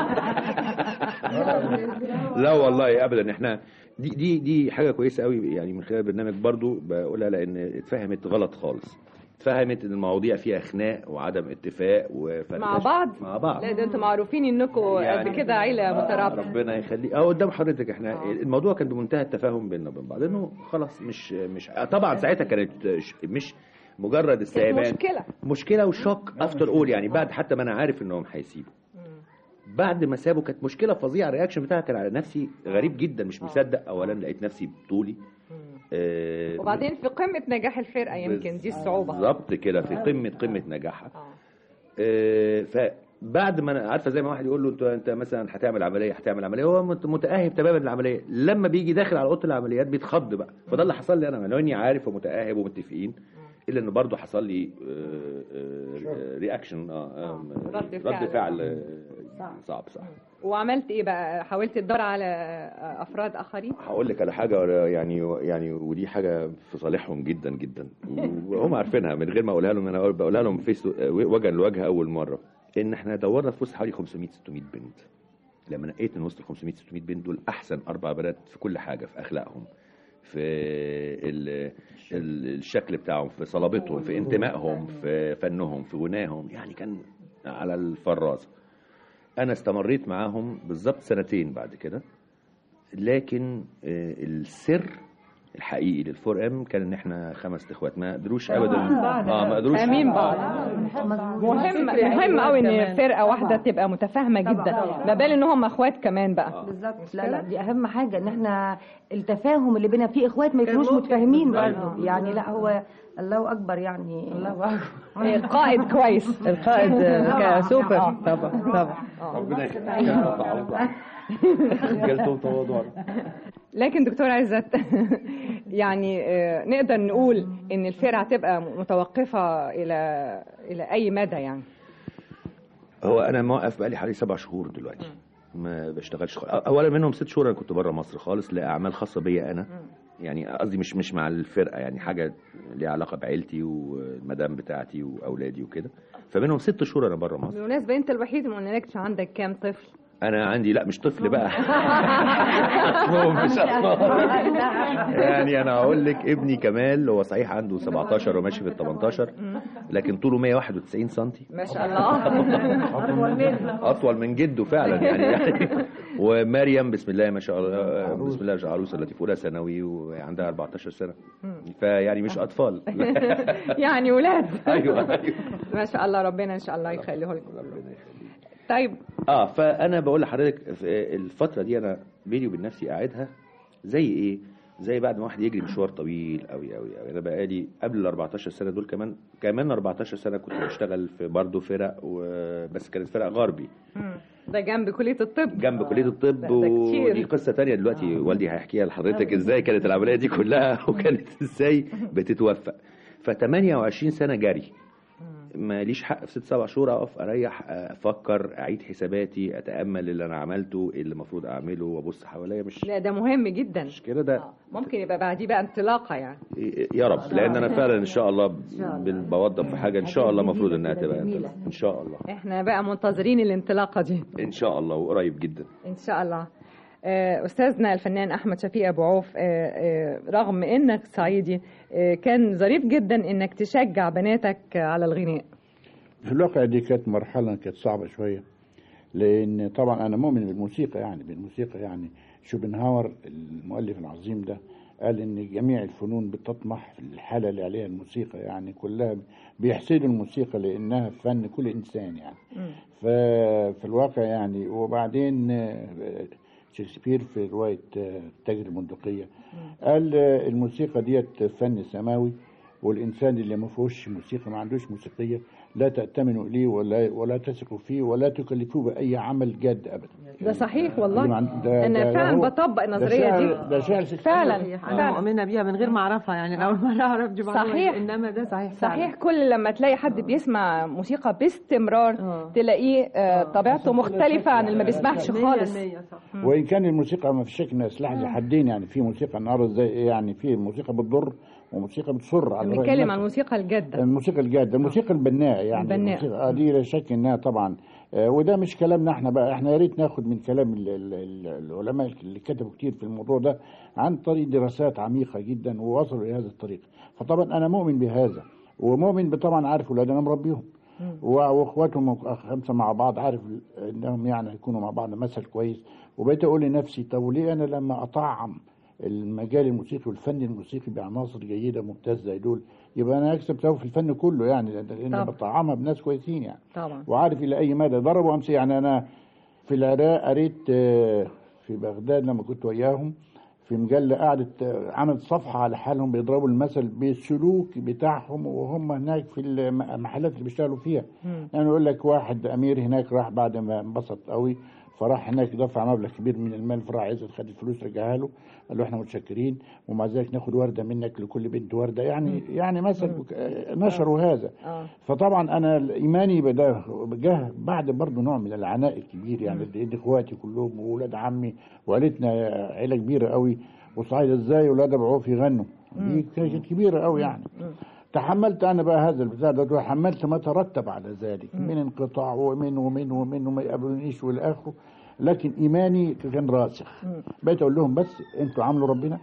لا والله ابدا احنا دي دي دي حاجه كويسه قوي يعني من خلال البرنامج برضو بقولها لان اتفهمت غلط خالص اتفهمت ان المواضيع فيها خناق وعدم اتفاق وفركشه مع بعض مع بعض لا ده انتوا معروفين انكم يعني- قد كده عيله مترابطه ربنا يخليك اه قدام حضرتك احنا الموضوع كان بمنتهى التفاهم بيننا وبين بعض انه خلاص مش مش طبعا ساعتها كانت ش- مش مجرد استهبال مشكلة. مشكله وشوك افتر اول يعني بعد حتى ما انا عارف انهم هيسيبوا بعد ما سابوا كانت مشكله فظيعه الرياكشن بتاعها كان على نفسي غريب جدا مش مصدق اولا لقيت نفسي بطولي آه، وبعدين في قمه نجاح الفرقه يمكن دي الصعوبه بالظبط كده في قمه قمه نجاحها آه، فبعد ما انا عارفه زي ما واحد يقول له انت انت مثلا هتعمل عمليه هتعمل عمليه هو مت- متاهب تماما للعمليه لما بيجي داخل على اوضه العمليات بيتخض بقى فده اللي حصل لي انا لو اني عارف ومتاهب ومتفقين الا انه برضه حصل لي رياكشن رد رد فعل. فعل آه، صعب صح وعملت ايه بقى حاولت تدور على افراد اخرين هقول لك على حاجه يعني يعني ودي حاجه في صالحهم جدا جدا وهم عارفينها من غير ما اقولها لهم انا بقولها لهم فيس وجها لوجه اول مره ان احنا دورنا في وسط حوالي 500 600 بنت لما نقيت من وسط ال 500 600 بنت دول احسن اربع بنات في كل حاجه في اخلاقهم في ال ال الشكل بتاعهم في صلابتهم في انتمائهم في فنهم في غناهم يعني كان على الفرازه انا استمريت معاهم بالظبط سنتين بعد كده لكن آه، السر الحقيقي للفور ام كان ان احنا خمس اخوات ما قدروش ابدا اه ما قدروش فاهمين بعض مهم مهم قوي ان فرقه واحده تبقى متفاهمه جدا ما بال ان هم اخوات كمان بقى بالظبط لا لا دي اهم حاجه ان احنا التفاهم اللي بينا في اخوات ما يكونوش متفاهمين برضه يعني لا هو الله اكبر يعني الله اكبر قائد كويس القائد كسوبر طبعا طبعا ربنا يخليك رجالته وتواضع لكن دكتور عزت يعني آه، نقدر نقول ان الفرقه هتبقى متوقفه الى الى اي مدى يعني هو انا موقف بقالي حوالي سبع شهور دلوقتي ما بشتغلش خالص. اولا منهم ست شهور انا كنت بره مصر خالص لاعمال خاصه بيا انا يعني قصدي مش مش مع الفرقه يعني حاجه ليها علاقه بعيلتي والمدام بتاعتي واولادي وكده فمنهم ست شهور انا بره مصر بالمناسبه انت الوحيد اللي ما قلنالكش عندك كام طفل انا عندي لا مش طفل بقى هو مش أطفال. يعني انا هقول لك ابني كمال هو صحيح عنده 17 وماشي في ال 18 لكن طوله 191 سم ما شاء الله اطول من جده فعلا يعني, يعني ومريم بسم الله ما شاء الله بسم الله ما شاء الله عروسه التي في اولى ثانوي وعندها 14 سنه فيعني مش اطفال يعني ولاد ايوه ايوه ما شاء الله ربنا ان شاء الله يخليه لكم طيب اه فانا بقول لحضرتك في الفتره دي انا بيني وبين نفسي قاعدها زي ايه زي بعد ما واحد يجري مشوار طويل قوي قوي قوي انا بقالي قبل ال 14 سنه دول كمان كمان 14 سنه كنت بشتغل في برضه فرق وبس كانت فرق غربي ده جنب كليه الطب جنب كليه الطب ده- ده كتير. ودي قصه تانية دلوقتي والدي هيحكيها لحضرتك ازاي كانت العمليه دي كلها وكانت ازاي بتتوفق ف 28 سنه جري ماليش حق في ست سبع شهور اقف اريح افكر اعيد حساباتي اتامل اللي انا عملته إيه اللي المفروض اعمله وابص حواليا مش لا ده مهم جدا مش كده ده ممكن يبقى بعديه بقى انطلاقه يعني يا رب لان انا فعلا ان شاء الله بال- بوضب في حاجه ان شاء الله المفروض انها تبقى ان شاء الله احنا بقى منتظرين الانطلاقه دي ان شاء الله وقريب جدا ان شاء الله آه، استاذنا الفنان احمد شفيق ابو عوف آه، آه، رغم انك صعيدي آه، كان ظريف جدا انك تشجع بناتك على الغناء في الواقع دي كانت مرحلة كانت صعبة شوية لأن طبعا أنا مؤمن بالموسيقى يعني بالموسيقى يعني شوبنهاور المؤلف العظيم ده قال إن جميع الفنون بتطمح في الحالة اللي عليها الموسيقى يعني كلها بيحسدوا الموسيقى لأنها فن كل إنسان يعني ففي الواقع يعني وبعدين آه، شكسبير في رواية آه، تاجر البندقية قال آه، الموسيقى ديت فن سماوي والإنسان اللي ما فيهوش موسيقى ما عندوش موسيقية لا تأتمنوا إليه ولا ولا تثقوا فيه ولا تكلفوه بأي عمل جاد أبدا ده صحيح اللي والله مع- ده- انا ده- فعلا هو- بطبق ده النظريه شعر- دي ده شعر شكسبير. فعلا انا فعلا مؤمنه بيها من غير ما اعرفها يعني اول مره اعرف دي معلومة، صحيح. انما ده صحيح صحيح كل لما تلاقي حد بيسمع موسيقى باستمرار تلاقيه آه، طبيعته مختلفة عن اللي ما بيسمعش خالص وان كان الموسيقى ما فيش شك انها سلاح ذو حدين يعني في موسيقى النهارده زي يعني في موسيقى بتضر وموسيقى بتصر على الرأي بنتكلم النفسي. عن الموسيقى الجادة الموسيقى الجاده الموسيقى البناءه يعني البناءة. الموسيقى آه دي لا شك انها طبعا آه، وده مش كلامنا احنا بقى احنا يا ريت ناخد من كلام ال- ال- ال- العلماء اللي كتبوا كتير في الموضوع ده عن طريق دراسات عميقه جدا ووصلوا لهذا الطريق فطبعا انا مؤمن بهذا ومؤمن طبعا عارف ولاد انا مربيهم و- واخواتهم خمسه مع بعض عارف انهم يعني هيكونوا مع بعض مثل كويس وبقيت اقول لنفسي طب وليه انا لما اطعم المجال الموسيقي والفن الموسيقي بعناصر جيده ممتازه زي دول يبقى انا اكسب سوا في الفن كله يعني لان طبعا. بطعمها بناس كويسين يعني طبعا وعارف الى اي مدى ضربوا امثله يعني انا في العراق قريت آه، في بغداد لما كنت وياهم في مجله قعدت آه، عملت صفحه على حالهم بيضربوا المثل بالسلوك بتاعهم وهم هناك في المحلات اللي بيشتغلوا فيها يعني يقول لك واحد امير هناك راح بعد ما انبسط قوي فراح هناك دفع مبلغ كبير من المال فراح عايز خد الفلوس رجعها له قال له احنا متشكرين ومع ذلك ناخد ورده منك لكل بنت ورده يعني يعني مثل آه، نشروا هذا اه فطبعا انا ايماني بده جه بعد برضه نوع من العناء الكبير يعني لان اخواتي كلهم واولاد عمي وعيلتنا عيله كبيره قوي وصعيد ازاي ولاد ابو عوف يغنوا دي كانت كبيره قوي يعني تحملت انا بقى هذا البتاع ده وحملت ما ترتب على ذلك من انقطاع ومن ومن ومن وما يقابلونيش والى اخره لكن ايماني كان راسخ بقيت اقول لهم بس انتوا عاملوا ربنا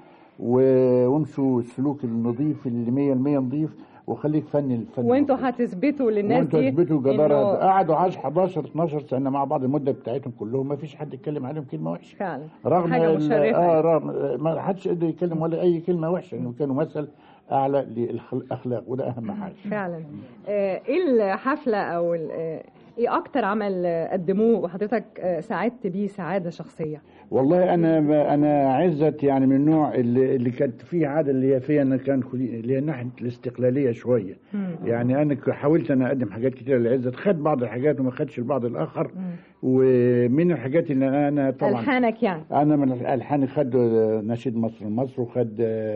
و- وامشوا السلوك النظيف اللي 100% نظيف وخليك فن الفن وانتوا هتثبتوا للناس وانتوا دي اثبتوا الجدارة إنه- قعدوا 10 11 12 سنه مع بعض المده بتاعتهم كلهم ما فيش حد اتكلم عليهم كلمه وحشه فعلا رغم حاجة ال- مشرفة اه رغم ما حدش قدر يتكلم ولا اي كلمه وحشه انه كانوا مثل اعلى للاخلاق وده اهم حاجه فعلا آه، ايه الحفلة او ال- آه، ايه اكتر عمل آه، قدموه وحضرتك آه، سعدت بيه سعادة شخصية والله انا انا عزت يعني من النوع اللي, اللي كانت فيه عاده اللي هي فيها انا كان خلي- اللي هي ناحيه الاستقلاليه شويه يعني انا ك- حاولت انا اقدم حاجات كتير لعزت خد بعض الحاجات وما خدش البعض الاخر ومن الحاجات اللي انا طبعا الحانك يعني انا من الالحان خد نشيد مصر مصر وخد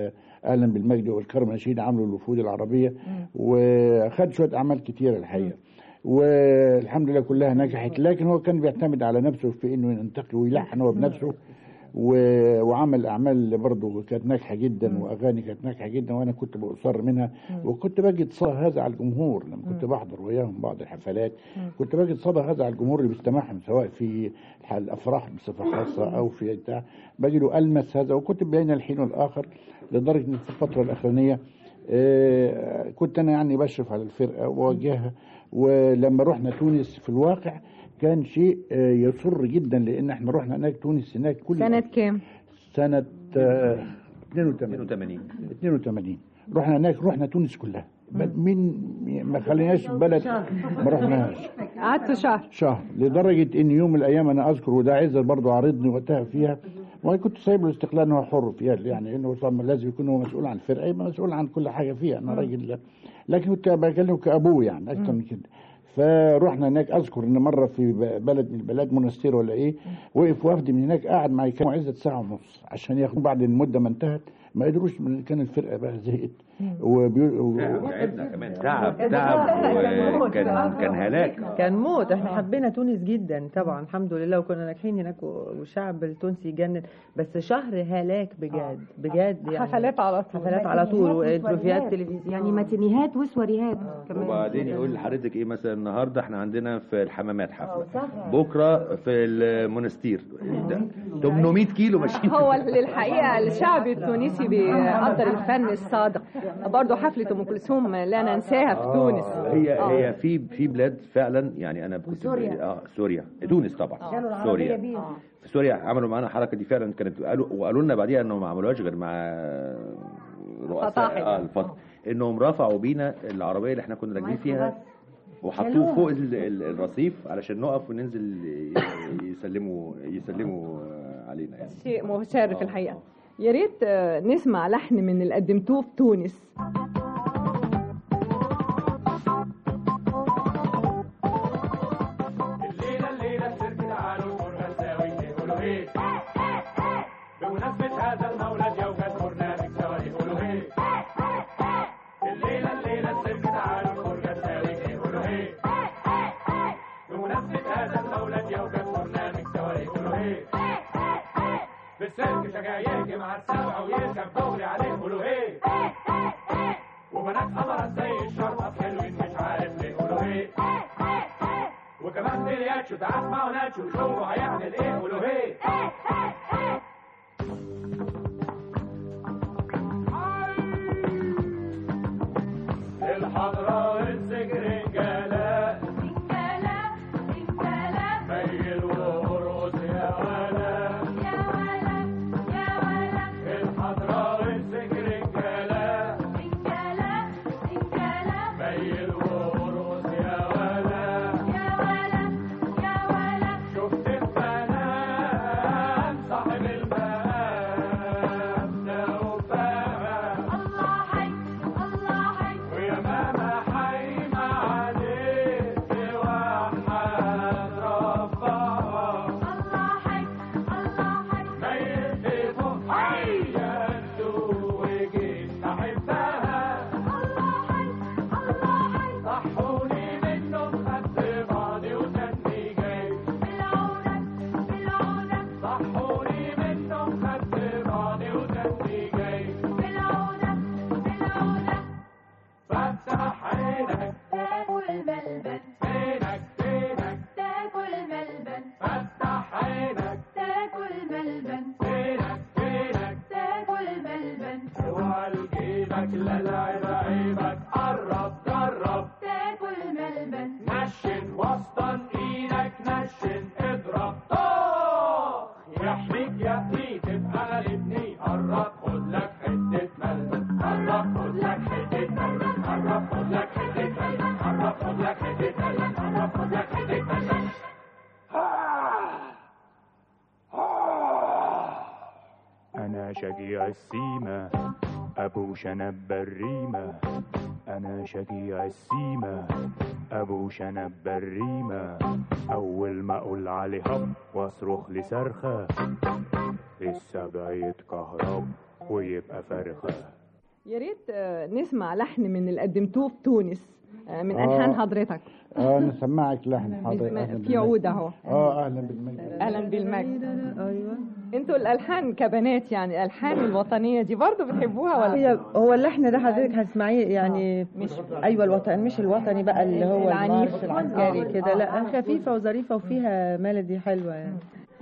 اهلا بالمجد والكرم نشيد عملوا الوفود العربيه وخد شويه اعمال كتيره الحقيقه والحمد لله كلها نجحت لكن هو كان بيعتمد على نفسه في انه ينتقي ويلحن هو بنفسه و- وعمل اعمال برضه كانت ناجحه جدا واغاني كانت ناجحه جدا وانا كنت بأصر منها وكنت بجد صدى هذا على الجمهور لما كنت بحضر وياهم بعض الحفلات كنت بجد صدى هذا على الجمهور اللي بيستمعهم سواء في الح- الافراح بصفه خاصه او في بتاع بجده المس هذا وكنت بين الحين والاخر لدرجه ان في الفتره الاخرانيه آه، كنت انا يعني بشرف على الفرقه واوجهها ولما رحنا تونس في الواقع كان شيء آه، يسر جدا لان احنا رحنا هناك تونس هناك كل سنة كام؟ سنة آه، 82 82 رحنا هناك رحنا تونس كلها بل- مين ما خليناش بلد ما رحناش قعدت شهر شهر لدرجة ان يوم من الايام انا اذكر وده عزر برضه عارضني وقتها فيها وانا كنت سايب له الاستقلال ان هو حر فيها يعني انه طبعا لازم يكون هو مسؤول عن الفرقة يبقى مسؤول عن كل حاجة فيها انا راجل لكن كنت بكلمه كابوه يعني اكتر من كده فرحنا هناك اذكر ان مره في ب- بلد من البلاد منستير ولا ايه وقف وفد من هناك قعد معي كان عزة ساعه ونص عشان ياخدوا بعد المده ما انتهت ما قدروش من كان الفرقه بقى زهقت وبيقول و... تعبنا كمان تعب تعب وكان كان هلاك كان موت احنا حبينا تونس جدا طبعا الحمد لله وكنا ناجحين هناك والشعب التونسي يجنن بس شهر هلاك بجد بجد يعني حفلات على طول حفلات على طول وانتروفيات تلفزيون يعني ماتينيهات وسوريات كمان وبعدين يقول لحضرتك ايه مثلا النهارده احنا عندنا في الحمامات حفله صح. بكره في المونستير ده 800 كيلو ماشيين هو للحقيقة الشعب التونسي بيقدر الفن الصادق برضه حفلة أم كلثوم لا ننساها في تونس هي آه. هي في في بلاد فعلا يعني انا كنت وسوريا. اه سوريا تونس طبعا سوريا في سوريا عملوا معانا الحركه دي فعلا كانت قالوا وقالوا لنا بعديها انهم ما عملوهاش غير مع رؤساء فطاحل. اه الفضل انهم رفعوا بينا العربيه اللي احنا كنا راكبين فيها وحطوه شالوها. فوق ال- ال- الرصيف علشان نقف وننزل ي- يسلموا يسلموا علينا يعني شيء مشرف الحقيقة يا ريت آه، نسمع لحن من اللي قدمتوه في تونس الليلة الليلة السيرك تعالوا الفرنساوي يقولوا ايه بمناسبة هذا المولد يوجد برنامج سوا يقولوا ايه الليلة الليلة السيرك تعالوا الفرنساوي يقولوا ايه بمناسبة هذا المولد يوجد برنامج سوا يقولوا ايه في السيرك شجاع يهجم على السبع ويركب دغري عليه يقولوا ايه وبنات حمرا زي الشرطة حلوين مش عارف ليه يقولوا ايه وكمان بلياتشو تعال اسمعوا ناتشو شوفوا هيعمل ايه قولوا ايه الحضراء السجرنجالة ميل وارقص يا ولا الحضراء السجرنجالة ميل وارقص يا ولا شفت الفنان صاحب المقام ده وفاهم ويا ماما حايمة عليك توحد ربها ما يهدفوا حياته وجيت أحبها صحوني منهم خدت بعضي وتاني جاي صحوني منهم خدت بعضي وتاني جاي فتح عينك تاكل ملبن فينك فينك تاكل ملبن فتح عينك تاكل ملبن فينك فينك تاكل ملبن اوعى لجيبك لا لعب عيبك قرب جرب تاكل ملبن نشن وسطن ايدك نشن اضرب طاخ يحميك يحميك تبقى غالبني قرب خد لك حتة ملبن قرب خد لك حتة ملبن قرب خد لك حتة ملبن قرب خد لك حتة ملبن قرب خد لك حتة ملبن أنا شجيع السيمة أبو شنب الريمة أنا شجيع السيمة أبو شنب الريمة أول ما أقول عليه هب وأصرخ لصرخة السبع يتكهرب ويبقى فرخة يا ريت آه، نسمع لحن من اللي قدمتوه في تونس آه، من آه. الحان حضرتك اه نسمعك لحن حاضر بسم- أهلاً في بالمجد. عود اهو اه اهلا بالمجد اهلا بالمجد ايوه انتوا الالحان كبنات يعني الالحان الوطنيه دي برضو بتحبوها ولا هي هو اللحن ده حضرتك هتسمعيه يعني مش ايوه الوطني مش الوطني بقى اللي هو العنيف. المارش العسكري آه. كده لا خفيفه وظريفه وفيها ميلودي حلوه يعني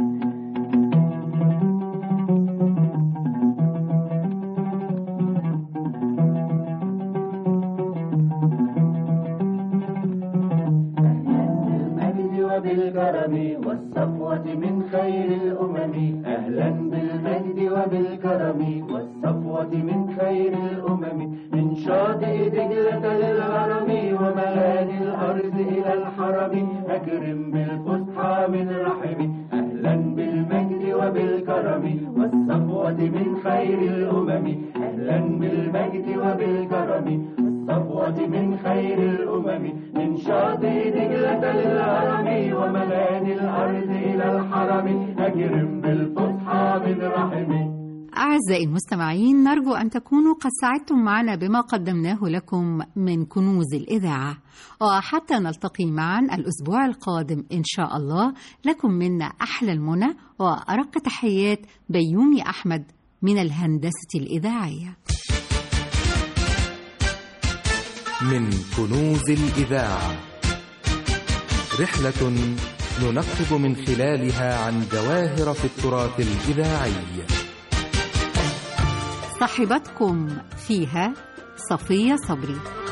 بالمجد وبالكرم والصفوة من خير الأمم أهلا بالمجد وبالكرم والصفوة من خير الأمم من شاطئ دجلة للهرم ومغاني الأرض إلى الحرم أكرم بالفسحى من رحم أهلا بالمجد وبالكرم والصفوة من خير الأمم أهلا بالمجد وبالكرم الصفوة من خير الأمم من شاطئ دجلة للهرم ومغاني الأرض إلى الحرم أكرم بالفصحى من رحم أعزائي المستمعين نرجو أن تكونوا قد سعدتم معنا بما قدمناه لكم من كنوز الإذاعة وحتى نلتقي معا الأسبوع القادم إن شاء الله لكم منا أحلى المنى وأرق تحيات بيومي أحمد من الهندسة الإذاعية من كنوز الإذاعة رحلة ننقب من خلالها عن جواهر في التراث الإذاعي صاحبتكم فيها صفية صبري